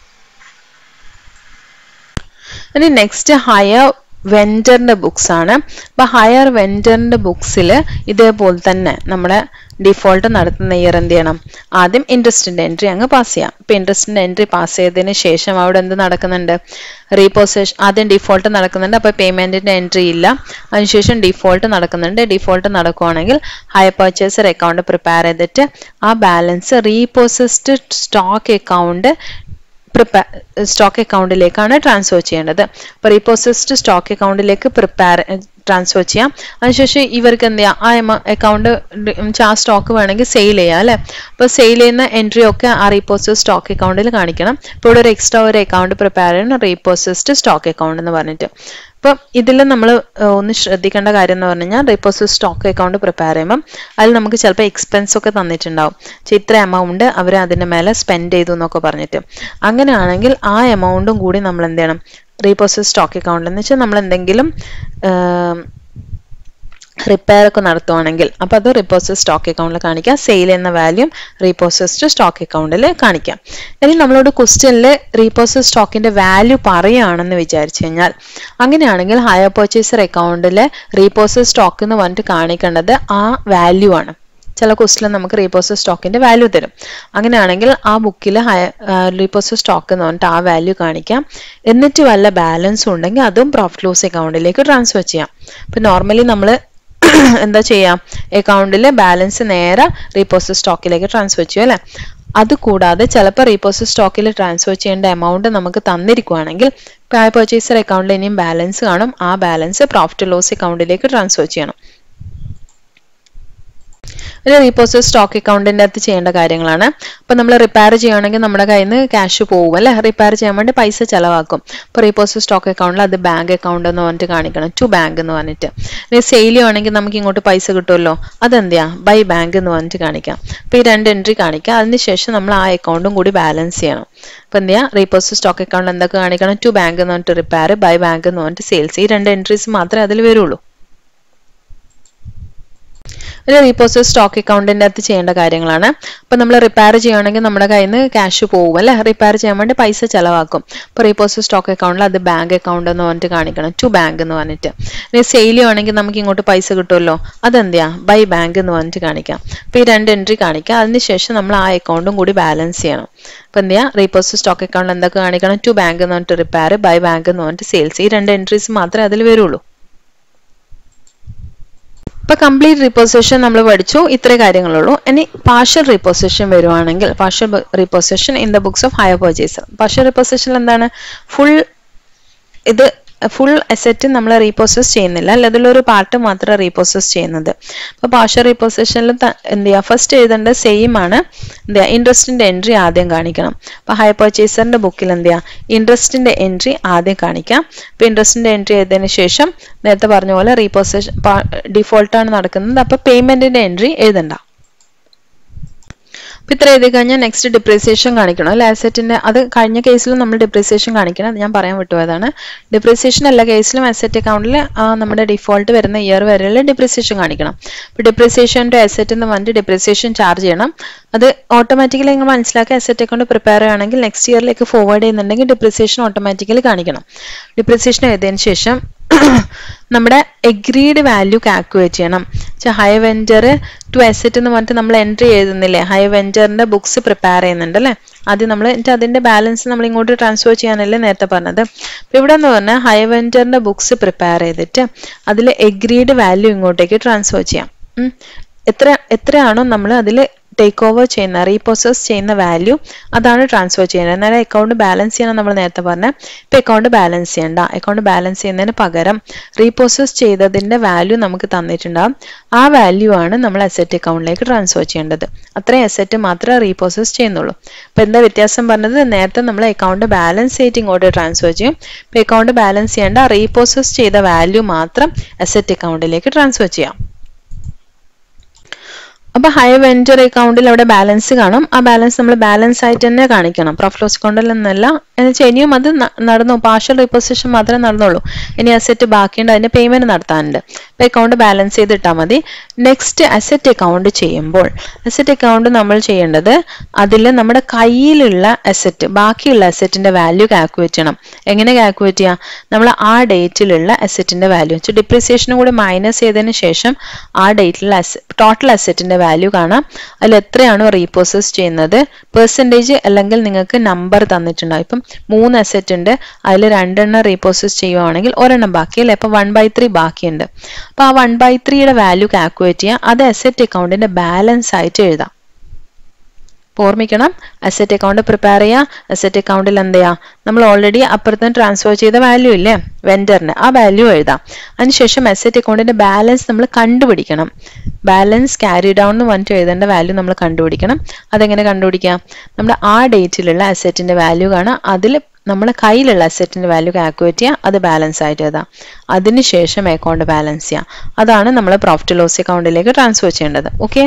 ഇനി നെക്സ്റ്റ് ഹയർ വെൻഡറിന്റെ ബുക്സ് ആണ് അപ്പൊ ഹയർ വെൻഡറിന്റെ ബുക്സിൽ ഇതേപോലെ തന്നെ നമ്മുടെ ഡിഫോൾട്ട് നടത്തുന്ന ഇയർ എന്ത് ചെയ്യണം ആദ്യം ഇൻട്രസ്റ്റിന്റെ എൻട്രി അങ്ങ് പാസ് ചെയ്യാം ഇപ്പൊ ഇൻട്രസ്റ്റിന്റെ എൻട്രി പാസ് ചെയ്തതിന് ശേഷം അവിടെ എന്ത് നടക്കുന്നുണ്ട് റീപോസേഷൻ ആദ്യം ഡിഫോൾട്ട് നടക്കുന്നുണ്ട് അപ്പൊ പേയ്മെന്റിന്റെ എൻട്രി ഇല്ല അതിനുശേഷം ഡിഫോൾട്ട് നടക്കുന്നുണ്ട് ഡിഫോൾട്ട് നടക്കുവാണെങ്കിൽ ഹയർ പർച്ചേസർ അക്കൗണ്ട് പ്രിപ്പയർ ചെയ്തിട്ട് ആ balance repossessed stock account prepare stock അക്കൗണ്ടിലേക്കാണ് ട്രാൻസ്ഫർ ചെയ്യേണ്ടത് അപ്പോൾ റീപോസസ്ഡ് സ്റ്റോക്ക് അക്കൗണ്ടിലേക്ക് പ്രിപ്പയർ ട്രാൻസ്ഫർ ചെയ്യാം അതിനുശേഷം ഇവർക്ക് എന്ത് ചെയ്യാം ആ എമ അക്കൗണ്ട് ആ സ്റ്റോക്ക് വേണമെങ്കിൽ സെയിൽ ചെയ്യാം അല്ലേ അപ്പോൾ സെയിൽ ചെയ്യുന്ന എൻട്രി ഒക്കെ ആ റീപോസസ് സ്റ്റോക്ക് അക്കൗണ്ടിൽ കാണിക്കണം ഇപ്പോൾ ഇവിടെ ഒരു എക്സ്ട്രാ ഒരു അക്കൗണ്ട് പ്രിപ്പയർ ചെയ്യണം റീപോസസ്ഡ് സ്റ്റോക്ക് അക്കൗണ്ട് എന്ന് പറഞ്ഞിട്ട് അപ്പം ഇതിൽ നമ്മൾ ഒന്ന് ശ്രദ്ധിക്കേണ്ട കാര്യം എന്ന് പറഞ്ഞു കഴിഞ്ഞാൽ റീപോസസ് സ്റ്റോക്ക് അക്കൗണ്ട് പ്രിപ്പയർ ചെയ്യുമ്പം അതിൽ നമുക്ക് ചിലപ്പോൾ എക്സ്പെൻസ് ഒക്കെ തന്നിട്ടുണ്ടാവും പക്ഷേ ഇത്ര എമൗണ്ട് അവർ അതിൻ്റെ മേലെ സ്പെൻഡ് ചെയ്തു എന്നൊക്കെ പറഞ്ഞിട്ട് അങ്ങനെയാണെങ്കിൽ ആ എമൗണ്ടും കൂടി നമ്മൾ എന്ത് ചെയ്യണം റീപോസസ് സ്റ്റോക്ക് അക്കൗണ്ട് എന്ന് വെച്ചാൽ നമ്മൾ എന്തെങ്കിലും റിപ്പയർ ഒക്കെ നടത്തുവാണെങ്കിൽ അപ്പോൾ അത് റിപ്പോസസ് സ്റ്റോക്ക് അക്കൗണ്ടിൽ കാണിക്കാം സെയിൽ എന്ന വാല്യൂം റീപോസസ്ഡ് സ്റ്റോക്ക് അക്കൗണ്ടിൽ കാണിക്കാം ഇനി നമ്മളോട് ക്വസ്റ്റ്യനിൽ റീപോസസ് സ്റ്റോക്കിന്റെ വാല്യൂ പറയുകയാണെന്ന് വിചാരിച്ചു കഴിഞ്ഞാൽ അങ്ങനെയാണെങ്കിൽ ഹയർ പർച്ചേസർ അക്കൗണ്ടിൽ റീപോസസ് സ്റ്റോക്ക് എന്ന് പറഞ്ഞിട്ട് കാണിക്കേണ്ടത് ആ വാല്യൂ ആണ് ചില ക്വസ്റ്റിൽ നമുക്ക് റീപോസസ് സ്റ്റോക്കിന്റെ വാല്യൂ തരും അങ്ങനെയാണെങ്കിൽ ആ ബുക്കിൽ റീപോസസ് സ്റ്റോക്ക് എന്ന് പറഞ്ഞിട്ട് ആ വാല്യൂ കാണിക്കാം എന്നിട്ട് വല്ല ബാലൻസും ഉണ്ടെങ്കിൽ അതും പ്രോഫിറ്റ് ലോസ് അക്കൗണ്ടിലേക്ക് ട്രാൻസ്ഫർ ചെയ്യാം ഇപ്പൊ നോർമലി നമ്മൾ എന്താ ചെയ്യാം അക്കൗണ്ടിൽ ബാലൻസ് നേരെ റീപോസസ് സ്റ്റോക്കിലേക്ക് ട്രാൻസ്ഫർ ചെയ്യും അല്ലെ അത് കൂടാതെ ചിലപ്പോൾ റീപോസസ് സ്റ്റോക്കിൽ ട്രാൻസ്ഫർ ചെയ്യേണ്ട എമൗണ്ട് നമുക്ക് തന്നിരിക്കുവാണെങ്കിൽ ഹയർ പർച്ചേസർ അക്കൗണ്ടിൽ ഇനിയും ബാലൻസ് കാണും ആ ബാലൻസ് പ്രോഫിറ്റ് ലോസ് അക്കൗണ്ടിലേക്ക് ട്രാൻസ്ഫർ ചെയ്യണം ഒരു റീപോസസ് സ്റ്റോക്ക് അക്കൗണ്ടിൻ്റെ അകത്ത് ചെയ്യേണ്ട കാര്യങ്ങളാണ് അപ്പോൾ നമ്മൾ റിപ്പയർ ചെയ്യുകയാണെങ്കിൽ നമ്മുടെ കയ്യിൽ നിന്ന് ക്യാഷ് പോകും അല്ലേ റിപ്പയർ ചെയ്യാൻ വേണ്ടി പൈസ ചിലവാക്കും അപ്പോൾ റീപോസസ് സ്റ്റോക്ക് അക്കൗണ്ടിൽ അത് ബാങ്ക് അക്കൗണ്ട് എന്ന് പറഞ്ഞിട്ട് കാണിക്കണം ടു ബാങ്ക് എന്ന് പറഞ്ഞിട്ട് ഇനി സെയിൽ ചെയ്യുവാണെങ്കിൽ നമുക്ക് ഇങ്ങോട്ട് പൈസ കിട്ടുമല്ലോ അതെന്തിയാ ബൈ ബാങ്ക് എന്ന് പറഞ്ഞിട്ട് കാണിക്കാം അപ്പോൾ ഈ രണ്ട് എൻട്രി കാണിക്കാം അതിനുശേഷം നമ്മൾ ആ അക്കൗണ്ടും കൂടി ബാലൻസ് ചെയ്യണം അപ്പോൾ എന്ത് ചെയ്യുക റീപോസസ് സ്റ്റോക്ക് അക്കൗണ്ട് എന്തൊക്കെ കാണിക്കണം ടു ബാങ്ക് എന്ന് പറഞ്ഞിട്ട് റിപ്പയർ ബൈ ബാങ്ക് എന്ന് പറഞ്ഞിട്ട് സെയിൽസ് ഈ രണ്ട് എൻട്രീസ് മാത്രമേ അതിൽ വരുള്ളൂ ഒരു റീപോസസ് സ്റ്റോക്ക് അക്കൗണ്ടിൻ്റെ അകത്ത് ചെയ്യേണ്ട കാര്യങ്ങളാണ് അപ്പോൾ നമ്മൾ റിപ്പയർ ചെയ്യുകയാണെങ്കിൽ നമ്മുടെ കയ്യിൽ നിന്ന് ക്യാഷ് പോകും അല്ലേ റിപ്പയർ ചെയ്യാൻ വേണ്ടി പൈസ ചിലവാക്കും അപ്പോൾ റീപോസസ് സ്റ്റോക്ക് അക്കൗണ്ടിൽ അത് ബാങ്ക് അക്കൗണ്ട് എന്ന് പറഞ്ഞിട്ട് കാണിക്കണം ടു ബാങ്ക് എന്ന് പറഞ്ഞിട്ട് ഇനി സെയിൽ ചെയ്യുവാണെങ്കിൽ നമുക്ക് ഇങ്ങോട്ട് പൈസ കിട്ടുമല്ലോ അതെന്തിയാ ബൈ ബാങ്ക് എന്ന് പറഞ്ഞിട്ട് കാണിക്കാം അപ്പോൾ ഈ രണ്ട് എൻട്രി കാണിക്കാം അതിനുശേഷം നമ്മൾ ആ അക്കൗണ്ടും കൂടി ബാലൻസ് ചെയ്യണം അപ്പോൾ എന്ത് ചെയ്യുക റീപോസസ് സ്റ്റോക്ക് അക്കൗണ്ട് എന്തൊക്കെ കാണിക്കണം ടു ബാങ്ക് എന്ന് പറഞ്ഞിട്ട് റിപ്പയർ ബൈ ബാങ്ക് എന്ന് പറഞ്ഞിട്ട് സെയിൽസ് ഈ രണ്ട് എൻട്രീസ് മാത്രമേ അതിൽ വരുള്ളൂ ഇപ്പൊ കംപ്ലീറ്റ് റീപോസിഷൻ നമ്മൾ പഠിച്ചു ഇത്രേ കാര്യങ്ങളുള്ളൂ ഇനി പാർഷ്യൽ റീപോസിഷൻ വരുവാണെങ്കിൽ partial repossession in the books of hire purchaser partial repossession എന്താണ് ഫുൾ ഇത് ഫുൾ അസറ്റ് നമ്മൾ റീപോസസ് ചെയ്യുന്നില്ല അല്ല അതിലൊരു പാർട്ട് മാത്രം റീപോസസ് ചെയ്യുന്നത് അപ്പോൾ പാർഷ്യൽ റീപോസിഷനിൽ എന്ത് ചെയ്യുക ഫസ്റ്റ് എഴുതേണ്ട സെയിം ആണ് എന്ത് ചെയ്യുക ഇൻട്രസ്റ്റിന്റെ എൻട്രി ആദ്യം കാണിക്കണം അപ്പോൾ ഹയർ പർച്ചേസറിന്റെ ബുക്കിൽ എന്ത് ചെയ്യുക ഇൻട്രസ്റ്റിന്റെ എൻട്രി ആദ്യം കാണിക്കാം അപ്പോൾ ഇൻട്രസ്റ്റിന്റെ എൻട്രി ചെയ്തതിന് ശേഷം നേരത്തെ പറഞ്ഞ പോലെ റീപോസേഷൻ ഡിഫോൾട്ടാണ് നടക്കുന്നത് അപ്പോൾ പേയ്മെന്റിന്റെ എൻട്രി എഴുതണ്ട അപ്പൊ ഇത്ര എഴുതി കഴിഞ്ഞാൽ നെക്സ്റ്റ് ഡിപ്രീസിയേഷൻ കാണിക്കണം അല്ലെ അസറ്റിന്റെ അത് കഴിഞ്ഞ കേസിലും നമ്മൾ ഡിപ്രീസിയേഷൻ കാണിക്കണം അത് ഞാൻ പറയാൻ വിട്ടുപോയതാണ് ഡിപ്രീസിയേഷൻ എല്ലാ കേസിലും അസറ്റ് അക്കൗണ്ടിൽ നമ്മുടെ ഡിഫോൾട്ട് വരുന്ന ഇയർ വരെയുള്ള ഡിപ്രീസിയേഷൻ കാണിക്കണം അപ്പൊ ഡിപ്രീസിയേഷൻ്റെ അസറ്റ് എന്ന് പറഞ്ഞിട്ട് ഡിപ്രീസിയേഷൻ ചാർജ് ചെയ്യണം അത് ഓട്ടോമാറ്റിക്കലി നിങ്ങൾ മനസ്സിലാക്കി അസറ്റ് അക്കൗണ്ട് പ്രിപ്പയർ ചെയ്യുകയാണെങ്കിൽ നെക്സ്റ്റ് ഇയറിലേക്ക് ഫോർവേഡ് ചെയ്യുന്നുണ്ടെങ്കിൽ ഡിപ്രീസിയേഷൻ ഓട്ടോമാറ്റിക്കലി കാണിക്കണം ഡിപ്രീസിയേഷൻ എഴുതിയതിന് ശേഷം നമ്മുടെ എഗ്രീഡ് വാല്യൂ കാൽക്കുലേറ്റ് ചെയ്യണം ഹൈ വെഞ്ചർ ടു അസറ്റ് എന്ന് പറഞ്ഞിട്ട് നമ്മൾ എൻട്രി എഴുതുന്നില്ലേ ഹൈ വെഞ്ചറിന്റെ ബുക്സ് പ്രിപ്പയർ ചെയ്യുന്നുണ്ട് അല്ലേ ആദ്യം നമ്മൾ എന്നിട്ട് അതിന്റെ ബാലൻസ് നമ്മൾ ഇങ്ങോട്ട് ട്രാൻസ്ഫർ ചെയ്യാനല്ലേ നേരത്തെ പറഞ്ഞത് അപ്പൊ ഇവിടെ എന്ന് പറഞ്ഞാൽ ഹൈ വെഞ്ചറിന്റെ ബുക്സ് പ്രിപ്പയർ ചെയ്തിട്ട് അതിൽ എഗ്രീഡ് വാല്യൂ ഇങ്ങോട്ടേക്ക് ട്രാൻസ്ഫർ ചെയ്യാം എത്ര എത്രയാണോ നമ്മൾ അതിൽ ടേക്ക് ഓവർ ചെയ്യുന്ന റീപ്രോസസ് ചെയ്യുന്ന വാല്യൂ അതാണ് ട്രാൻസ്ഫർ ചെയ്യുന്നത് എന്നാലും അക്കൗണ്ട് ബാലൻസ് ചെയ്യണം നമ്മൾ നേരത്തെ പറഞ്ഞ ഇപ്പം അക്കൗണ്ട് ബാലൻസ് ചെയ്യണ്ട അക്കൗണ്ട് ബാലൻസ് ചെയ്യുന്നതിന് പകരം റീപ്രോസസ് ചെയ്തതിൻ്റെ വാല്യൂ നമുക്ക് തന്നിട്ടുണ്ടാകും ആ വാല്യൂ ആണ് നമ്മൾ അസറ്റ് അക്കൗണ്ടിലേക്ക് ട്രാൻസ്ഫർ ചെയ്യേണ്ടത് അത്രയും അസറ്റ് മാത്രമേ റീപ്രോസസ് ചെയ്യുന്നുള്ളൂ അപ്പം എന്താ വ്യത്യാസം പറഞ്ഞത് നേരത്തെ നമ്മൾ അക്കൗണ്ട് ബാലൻസ് ചെയ്തിട്ട് ഇങ്ങോട്ട് ട്രാൻസ്ഫർ ചെയ്യും ഇപ്പം അക്കൗണ്ട് ബാലൻസ് ചെയ്യേണ്ട റീപ്രോസസ് ചെയ്ത വാല്യൂ മാത്രം അസറ്റ് അക്കൗണ്ടിലേക്ക് ട്രാൻസ്ഫർ ചെയ്യാം അപ്പൊ ഹയർ വെഞ്ചർ അക്കൗണ്ടിൽ അവിടെ ബാലൻസ് കാണും ആ ബാലൻസ് നമ്മൾ ബാലൻസ് ആയിട്ട് തന്നെ കാണിക്കണം പ്രോഫിറ്റ് ലോസ് അക്കൗണ്ടിൽ നിന്നല്ല എന്ന് വെച്ചാൽ ഇനിയും അത് ന- നടന്നു പാർഷ്യൽ റീപൊസിഷൻ മാത്രമേ നടന്നുള്ളൂ ഇനി അസറ്റ് ബാക്കിയുണ്ട് അതിന്റെ പേയ്മെന്റ് നടത്താനുണ്ട് അപ്പൊ അക്കൗണ്ട് ബാലൻസ് ചെയ്തിട്ടാൽ മതി നെക്സ്റ്റ് അസറ്റ് അക്കൗണ്ട് ചെയ്യുമ്പോൾ അസറ്റ് അക്കൗണ്ട് നമ്മൾ ചെയ്യേണ്ടത് അതിൽ നമ്മുടെ കയ്യിലുള്ള അസറ്റ് ബാക്കിയുള്ള അസറ്റിന്റെ വാല്യൂ കാൽക്കുലേറ്റ് ചെയ്യണം എങ്ങനെ കാൽക്കുലേറ്റ് ചെയ്യാം നമ്മൾ ആ ഡേറ്റിലുള്ള അസറ്റിന്റെ വാല്യൂ വെച്ച് ഡിപ്രിസിയേഷനും കൂടി മൈനസ് ചെയ്തതിന് ശേഷം ആ ഡേറ്റിലുള്ള ടോട്ടൽ അസറ്റിന്റെ വാല്യൂ കാണാം അതിൽ എത്രയാണോ റീപ്രോസസ് ചെയ്യുന്നത് പെർസെൻറ്റേജ് അല്ലെങ്കിൽ നിങ്ങൾക്ക് നമ്പർ തന്നിട്ടുണ്ടാവും ഇപ്പം മൂന്ന് അസറ്റ് ഉണ്ട് അതിൽ രണ്ടെണ്ണം റീപ്രോസസ് ചെയ്യുവാണെങ്കിൽ ഒരെണ്ണം ബാക്കിയല്ലേ അപ്പം വൺ ബൈ ത്രീ ബാക്കിയുണ്ട് അപ്പോൾ ആ വൺ ബൈ ത്രീയുടെ വാല്യൂ കാൽക്കുലേറ്റ് ചെയ്യാം അത് അസറ്റ് അക്കൗണ്ടിന്റെ ബാലൻസ് ആയിട്ട് എഴുതാം അപ്പോൾ ഓർമ്മിക്കണം അസറ്റ് അക്കൗണ്ട് പ്രിപ്പയർ ചെയ്യുക അസറ്റ് അക്കൗണ്ടിൽ എന്ത് ചെയ്യുക നമ്മൾ ഓൾറെഡി അപ്പുറത്ത് ട്രാൻസ്ഫർ ചെയ്ത വാല്യൂ ഇല്ലേ വെൻഡറിന് ആ വാല്യൂ എഴുതാം അതിനുശേഷം അസറ്റ് അക്കൗണ്ടിന്റെ ബാലൻസ് നമ്മൾ കണ്ടുപിടിക്കണം ബാലൻസ് ക്യാരി ഡൗൺ എന്ന് പറഞ്ഞിട്ട് എഴുതേണ്ട വാല്യൂ നമ്മൾ കണ്ടുപിടിക്കണം അതെങ്ങനെ കണ്ടുപിടിക്കാം നമ്മുടെ ആ ഡേറ്റിലുള്ള അസറ്റിന്റെ വാല്യൂ കാണാം അതിൽ നമ്മുടെ കയ്യിലുള്ള അസറ്റിന്റെ വാല്യൂ കാൽക്കുലേറ്റ് ചെയ്യുക അത് ബാലൻസ് ആയിട്ട് എഴുതാം അതിനുശേഷം അക്കൗണ്ട് ബാലൻസ് ചെയ്യാം അതാണ് നമ്മൾ പ്രോഫിറ്റ് ലോസ് അക്കൗണ്ടിലേക്ക് ട്രാൻസ്ഫർ ചെയ്യേണ്ടത് ഓക്കെ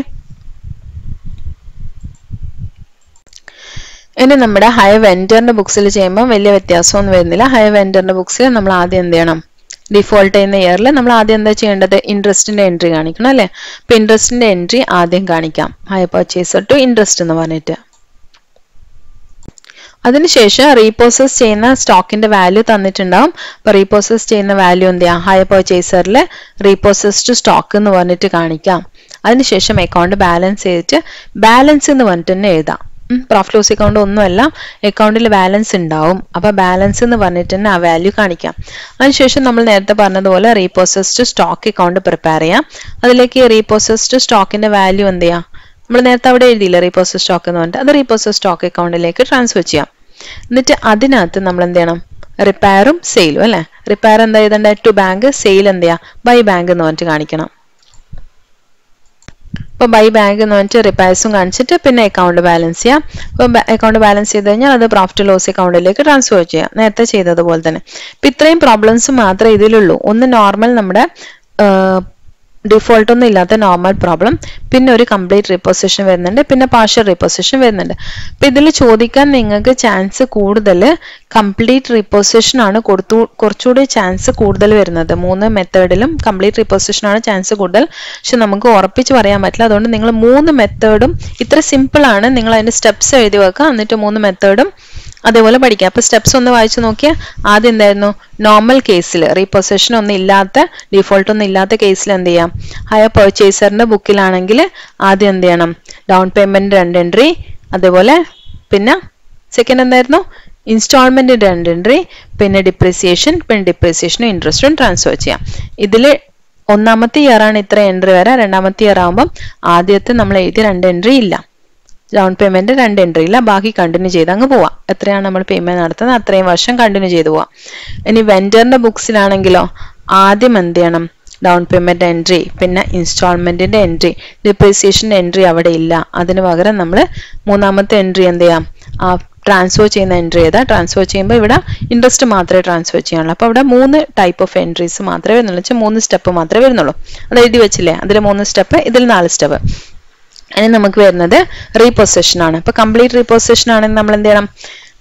ഇനി നമ്മുടെ ഹയർ വെൻഡറിന്റെ ബുക്സിൽ ചെയ്യുമ്പോൾ വലിയ വ്യത്യാസമൊന്നും വരുന്നില്ല ഹയർ വെൻഡറിന്റെ ബുക്സിൽ നമ്മൾ ആദ്യം എന്ത് ചെയ്യണം ഡിഫോൾട്ട് ചെയ്യുന്ന ഇയറിൽ നമ്മൾ ആദ്യം എന്താ ചെയ്യേണ്ടത് ഇൻട്രസ്റ്റിന്റെ എൻട്രി കാണിക്കണം അല്ലേ അപ്പൊ ഇൻട്രസ്റ്റിന്റെ എൻട്രി ആദ്യം കാണിക്കാം ഹയർ പർച്ചേസർ ടു ഇൻട്രസ്റ്റ് എന്ന് പറഞ്ഞിട്ട് അതിനുശേഷം റീപ്രോസസ് ചെയ്യുന്ന സ്റ്റോക്കിന്റെ വാല്യൂ തന്നിട്ടുണ്ടാവും അപ്പൊ റീപ്രോസസ് ചെയ്യുന്ന വാല്യൂ എന്ത് ചെയ്യാം ഹയർ പർച്ചേസറിൽ റീപ്രോസസ്ഡ് സ്റ്റോക്ക് എന്ന് പറഞ്ഞിട്ട് കാണിക്കാം അതിനുശേഷം അക്കൗണ്ട് ബാലൻസ് ചെയ്തിട്ട് ബാലൻസ് എന്ന് പറഞ്ഞിട്ട് തന്നെ എഴുതാം പ്രോഫിറ്റ് ലോസ് അക്കൗണ്ട് ഒന്നുമല്ല അക്കൗണ്ടിൽ ബാലൻസ് ഉണ്ടാവും അപ്പൊ ബാലൻസ് എന്ന് പറഞ്ഞിട്ട് തന്നെ ആ വാല്യൂ കാണിക്കാം അതിനുശേഷം നമ്മൾ നേരത്തെ പറഞ്ഞതുപോലെ റീപ്രോസസ്ഡ് സ്റ്റോക്ക് അക്കൗണ്ട് പ്രിപ്പയർ ചെയ്യാം അതിലേക്ക് റീപ്രോസസ്ഡ് സ്റ്റോക്കിന്റെ വാല്യൂ എന്ത് ചെയ്യാം നമ്മൾ നേരത്തെ അവിടെ എഴുതിയില്ല റീപ്രോസസ് സ്റ്റോക്ക് എന്ന് പറഞ്ഞിട്ട് അത് റീപ്രോസസ് സ്റ്റോക്ക് അക്കൗണ്ടിലേക്ക് ട്രാൻസ്ഫർ ചെയ്യാം എന്നിട്ട് അതിനകത്ത് നമ്മൾ എന്ത് ചെയ്യണം റിപ്പയറും സെയിലും അല്ലെ റിപ്പയർ എന്താ ചെയ്തേണ്ട ടു ബാങ്ക് സെയിൽ എന്ത് ചെയ്യാം ബൈ ബാങ്ക് എന്ന് പറഞ്ഞിട്ട് കാണിക്കണം ഇപ്പൊ ബൈ ബാങ്ക് എന്ന് പറഞ്ഞിട്ട് റിപ്പയർസും കാണിച്ചിട്ട് പിന്നെ അക്കൗണ്ട് ബാലൻസ് ചെയ്യാം ഇപ്പൊ അക്കൗണ്ട് ബാലൻസ് ചെയ്ത് കഴിഞ്ഞാൽ അത് പ്രോഫിറ്റ് ലോസ് അക്കൗണ്ടിലേക്ക് ട്രാൻസ്ഫർ ചെയ്യാം നേരത്തെ ചെയ്തതുപോലെ തന്നെ ഇപ്പൊ ഇത്രയും പ്രോബ്ലംസ് മാത്രമേ ഇതിലുള്ളൂ ഒന്ന് നോർമൽ നമ്മുടെ ഡിഫോൾട്ട് ഒന്നും ഇല്ലാത്ത നോർമൽ പ്രോബ്ലം പിന്നെ ഒരു കംപ്ലീറ്റ് റിപ്പോസിഷൻ വരുന്നുണ്ട് പിന്നെ പാർഷ്യൽ റിപ്പോസിഷൻ വരുന്നുണ്ട് അപ്പൊ ഇതിൽ ചോദിക്കാൻ നിങ്ങൾക്ക് ചാൻസ് കൂടുതൽ കംപ്ലീറ്റ് റിപ്പോസിഷൻ ആണ് കൊടുത്തു കുറച്ചുകൂടി ചാൻസ് കൂടുതൽ വരുന്നത് മൂന്ന് മെത്തേഡിലും കംപ്ലീറ്റ് റിപ്പോസിഷൻ ആണ് ചാൻസ് കൂടുതൽ പക്ഷെ നമുക്ക് ഉറപ്പിച്ച് പറയാൻ പറ്റില്ല അതുകൊണ്ട് നിങ്ങൾ മൂന്ന് മെത്തേഡും ഇത്ര സിമ്പിൾ ആണ് നിങ്ങൾ അതിന്റെ സ്റ്റെപ്സ് എഴുതി വെക്കുക എന്നിട്ട് മൂന്ന് മെത്തേഡും അതേപോലെ പഠിക്കാം അപ്പൊ സ്റ്റെപ്സ് ഒന്ന് വായിച്ചു നോക്കിയാൽ ആദ്യം എന്തായിരുന്നു നോർമൽ കേസിൽ റീപൊസിഷൻ ഒന്നും ഇല്ലാത്ത ഡിഫോൾട്ട് ഒന്നും ഇല്ലാത്ത കേസിൽ എന്ത് ചെയ്യാം ഹയർ പർച്ചേസറിന്റെ ബുക്കിലാണെങ്കിൽ ആദ്യം എന്ത് ചെയ്യണം ഡൗൺ പേയ്മെന്റ് രണ്ട് എൻട്രി അതേപോലെ പിന്നെ സെക്കൻഡ് എന്തായിരുന്നു ഇൻസ്റ്റാൾമെന്റ് രണ്ട് എൻട്രി പിന്നെ ഡിപ്രിസിയേഷൻ പിന്നെ ഡിപ്രിസിയേഷനും ഇൻട്രസ്റ്റും ട്രാൻസ്ഫർ ചെയ്യാം ഇതിൽ ഒന്നാമത്തെ ഇയർ ആണ് ഇത്ര എൻട്രി വരാം രണ്ടാമത്തെ ഇയർ ആകുമ്പോൾ ആദ്യത്തെ നമ്മൾ എഴുതിയ രണ്ട് എൻട്രി ഇല്ല ഡൗൺ പേയ്മെന്റ് രണ്ട് എൻട്രി ഇല്ല ബാക്കി കണ്ടിന്യൂ ചെയ്ത് അങ്ങ് പോവാം എത്രയാണ് നമ്മൾ പേയ്മെന്റ് നടത്തുന്നത് അത്രയും വർഷം കണ്ടിന്യൂ ചെയ്ത് പോവാം ഇനി വെൻഡറിന്റെ ബുക്സിലാണെങ്കിലോ ആദ്യം എന്ത് ചെയ്യണം ഡൗൺ പേയ്മെന്റ് എൻട്രി പിന്നെ ഇൻസ്റ്റാൾമെന്റിന്റെ എൻട്രി ഡിപ്രീസിയേഷന്റെ എൻട്രി അവിടെ ഇല്ല അതിന് പകരം നമ്മൾ മൂന്നാമത്തെ എൻട്രി എന്ത് ചെയ്യാം ആ ട്രാൻസ്ഫർ ചെയ്യുന്ന എൻട്രി ചെയ്താൽ ട്രാൻസ്ഫർ ചെയ്യുമ്പോൾ ഇവിടെ ഇൻട്രസ്റ്റ് മാത്രമേ ട്രാൻസ്ഫർ ചെയ്യാനുള്ളൂ അപ്പോൾ അവിടെ മൂന്ന് ടൈപ്പ് ഓഫ് എൻട്രീസ് മാത്രമേ വരുന്നുള്ളൂ വെച്ചാൽ മൂന്ന് സ്റ്റെപ്പ് മാത്രമേ വരുന്നുള്ളൂ അത് എഴുതി വെച്ചില്ലേ അതിൽ മൂന്ന് സ്റ്റെപ്പ് ഇതിൽ നാല് സ്റ്റെപ്പ് ഇനി നമുക്ക് വരുന്നത് റീപൊസിഷൻ ആണ് ഇപ്പൊ കംപ്ലീറ്റ് റീപൊസിഷൻ ആണെങ്കിൽ നമ്മൾ എന്ത് ചെയ്യണം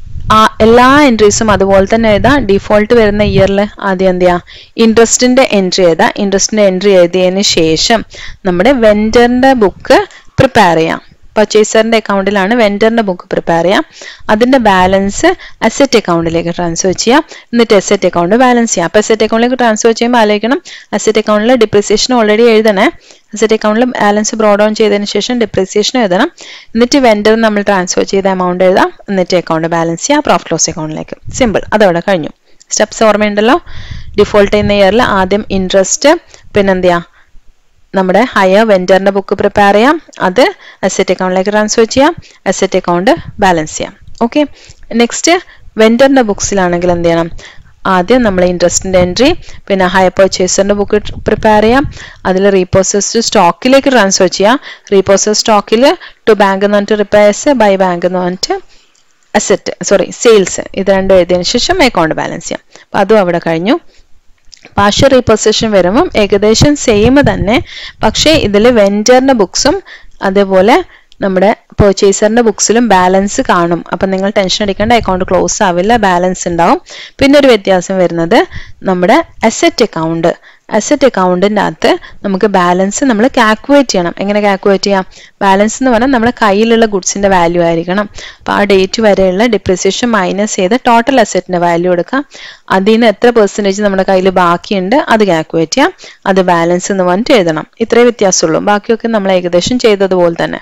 ആ എല്ലാ എൻട്രീസും അതുപോലെ തന്നെ എഴുതാം ഡിഫോൾട്ട് വരുന്ന ഇയറിൽ ആദ്യം എന്ത് ചെയ്യാം ഇൻട്രസ്റ്റിന്റെ എൻട്രി എഴുതാം ഇൻട്രസ്റ്റിന്റെ എൻട്രി എഴുതിയതിന് ശേഷം നമ്മുടെ വെൻഡറിന്റെ ബുക്ക് പ്രിപ്പയർ ചെയ്യാം പർച്ചേസറിന്റെ അക്കൗണ്ടിലാണ് വെൻഡറിന്റെ ബുക്ക് പ്രിപ്പയർ ചെയ്യാം അതിന്റെ ബാലൻസ് അസറ്റ് അക്കൗണ്ടിലേക്ക് ട്രാൻസ്ഫർ ചെയ്യാം എന്നിട്ട് അസറ്റ് അക്കൗണ്ട് ബാലൻസ് ചെയ്യാം അപ്പൊ അസറ്റ് അക്കൗണ്ടിലേക്ക് ട്രാൻസ്ഫർ ചെയ്യുമ്പോൾ ആലോചിക്കണം അസറ്റ് അക്കൗണ്ടിൽ ഡിപ്രിസിയേഷൻ ഓൾറെഡി എഴുതണേ അസറ്റ് അക്കൗണ്ടിൽ ബാലൻസ് ബ്രോഡ് ഓൺ ചെയ്തതിന് ശേഷം ഡിപ്രിസിയേഷൻ എഴുതണം എന്നിട്ട് വെൻഡർ നമ്മൾ ട്രാൻസ്ഫർ ചെയ്ത എമൗണ്ട് എഴുതാം എന്നിട്ട് അക്കൗണ്ട് ബാലൻസ് ചെയ്യാം പ്രോഫിറ്റ് ലോസ് അക്കൗണ്ടിലേക്ക് സിമ്പിൾ അതവിടെ കഴിഞ്ഞു സ്റ്റെപ്സ് ഓർമ്മയുണ്ടല്ലോ ഡിഫോൾട്ട് ചെയ്യുന്ന ഇയറിൽ ആദ്യം ഇൻട്രസ്റ്റ് പിന്നെന്ത് ചെയ്യാം നമ്മുടെ ഹയർ വെൻഡറിന്റെ ബുക്ക് പ്രിപ്പയർ ചെയ്യാം അത് അസറ്റ് അക്കൗണ്ടിലേക്ക് ട്രാൻസ്ഫർ ചെയ്യാം അസറ്റ് അക്കൗണ്ട് ബാലൻസ് ചെയ്യാം ഓക്കെ നെക്സ്റ്റ് വെൻഡറിന്റെ ബുക്സിലാണെങ്കിൽ എന്ത് ചെയ്യണം ആദ്യം നമ്മൾ ഇൻട്രസ്റ്റിന്റെ എൻട്രി പിന്നെ ഹയർ പർച്ചേസറിന്റെ ബുക്ക് പ്രിപ്പയർ ചെയ്യാം അതിൽ റീപോസസ് സ്റ്റോക്കിലേക്ക് ട്രാൻസ്ഫർ ചെയ്യാം റീപോസസ് സ്റ്റോക്കിൽ ടു ബാങ്ക് എന്ന് പറഞ്ഞിട്ട് റിപ്പയർസ് ബൈ ബാങ്ക് എന്ന് പറഞ്ഞിട്ട് അസറ്റ് സോറി സെയിൽസ് ഇത് രണ്ടും എഴുതിയതിനു ശേഷം അക്കൗണ്ട് ബാലൻസ് ചെയ്യാം അപ്പൊ അതും അവിടെ കഴിഞ്ഞു പാർഷ്യൽ റീപൊസിഷൻ വരുമ്പം ഏകദേശം സെയിം തന്നെ പക്ഷേ ഇതിൽ വെൻഡറിന്റെ ബുക്സും അതേപോലെ നമ്മുടെ പെർച്ചേസറിന്റെ ബുക്സിലും ബാലൻസ് കാണും അപ്പം നിങ്ങൾ ടെൻഷൻ അടിക്കേണ്ട അക്കൗണ്ട് ക്ലോസ് ആവില്ല ബാലൻസ് ഉണ്ടാവും പിന്നെ ഒരു വ്യത്യാസം വരുന്നത് നമ്മുടെ അസറ്റ് അക്കൗണ്ട് അസറ്റ് അക്കൗണ്ടിൻ്റെ അകത്ത് നമുക്ക് ബാലൻസ് നമ്മൾ കാൽക്കുലേറ്റ് ചെയ്യണം എങ്ങനെ കാൽക്കുലേറ്റ് ചെയ്യാം ബാലൻസ് എന്ന് പറഞ്ഞാൽ നമ്മുടെ കയ്യിലുള്ള ഗുഡ്സിന്റെ വാല്യൂ ആയിരിക്കണം അപ്പോൾ ആ ഡേറ്റ് വരെയുള്ള ഡിപ്രിസിയേഷൻ മൈനസ് ചെയ്ത് ടോട്ടൽ അസറ്റിന്റെ വാല്യൂ എടുക്കാം അതിൽ നിന്ന് എത്ര പെർസെൻറ്റേജ് നമ്മുടെ കയ്യിൽ ബാക്കിയുണ്ട് അത് കാൽക്കുലേറ്റ് ചെയ്യാം അത് ബാലൻസ് എന്ന് പറഞ്ഞിട്ട് എഴുതണം ഇത്രേ വ്യത്യാസമുള്ളൂ ബാക്കിയൊക്കെ നമ്മൾ ഏകദേശം ചെയ്തതുപോലെ തന്നെ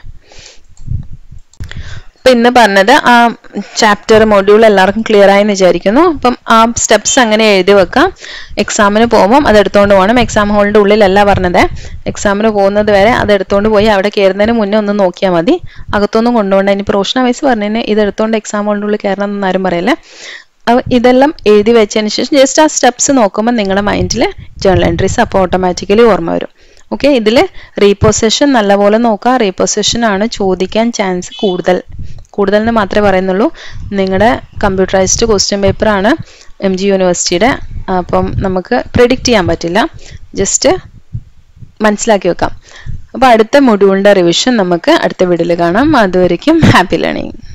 അപ്പൊ ഇന്ന് പറഞ്ഞത് ആ ചാപ്റ്റർ മൊഡ്യൂൾ എല്ലാവർക്കും ക്ലിയർ ആയെന്ന് വിചാരിക്കുന്നു അപ്പം ആ സ്റ്റെപ്സ് അങ്ങനെ എഴുതി വെക്കാം എക്സാമിന് പോകുമ്പോൾ അത് എടുത്തുകൊണ്ട് പോകണം എക്സാം ഹോളിന്റെ ഉള്ളിലല്ല പറഞ്ഞത് എക്സാമിന് പോകുന്നത് വരെ അത് എടുത്തുകൊണ്ട് പോയി അവിടെ കയറുന്നതിന് മുന്നേ ഒന്ന് നോക്കിയാൽ മതി അകത്തൊന്നും കൊണ്ടുപോകണ്ട ഇനി പ്രൊഫഷണൽ വയസ്സ് പറഞ്ഞതിന് ഇത് എടുത്തുകൊണ്ട് എക്സാം ഹോളിന്റെ ഉള്ളിൽ കയറണം എന്ന് ആരും പറയല്ലേ അപ്പൊ ഇതെല്ലാം എഴുതി വെച്ചതിന് ശേഷം ജസ്റ്റ് ആ സ്റ്റെപ്സ് നോക്കുമ്പോൾ നിങ്ങളുടെ മൈൻഡിൽ ജേണൽ എൻട്രീസ് അപ്പോൾ ഓട്ടോമാറ്റിക്കലി ഓർമ്മ വരും ഓക്കെ ഇതിൽ റീപൊസിഷൻ നല്ലപോലെ നോക്കുക റീപൊസിഷൻ ആണ് ചോദിക്കാൻ ചാൻസ് കൂടുതൽ കൂടുതൽ എന്ന് മാത്രമേ പറയുന്നുള്ളൂ നിങ്ങളുടെ കമ്പ്യൂട്ടറൈസ്ഡ് ക്വസ്റ്റ്യൻ പേപ്പറാണ് എം ജി യൂണിവേഴ്സിറ്റിയുടെ അപ്പം നമുക്ക് പ്രിഡിക്റ്റ് ചെയ്യാൻ പറ്റില്ല ജസ്റ്റ് മനസ്സിലാക്കി വെക്കാം അപ്പോൾ അടുത്ത മൊഡ്യൂളിൻ്റെ റിവിഷൻ നമുക്ക് അടുത്ത വീഡിയോയിൽ കാണാം അതുവരയ്ക്കും ഹാപ്പി ലേണിംഗ്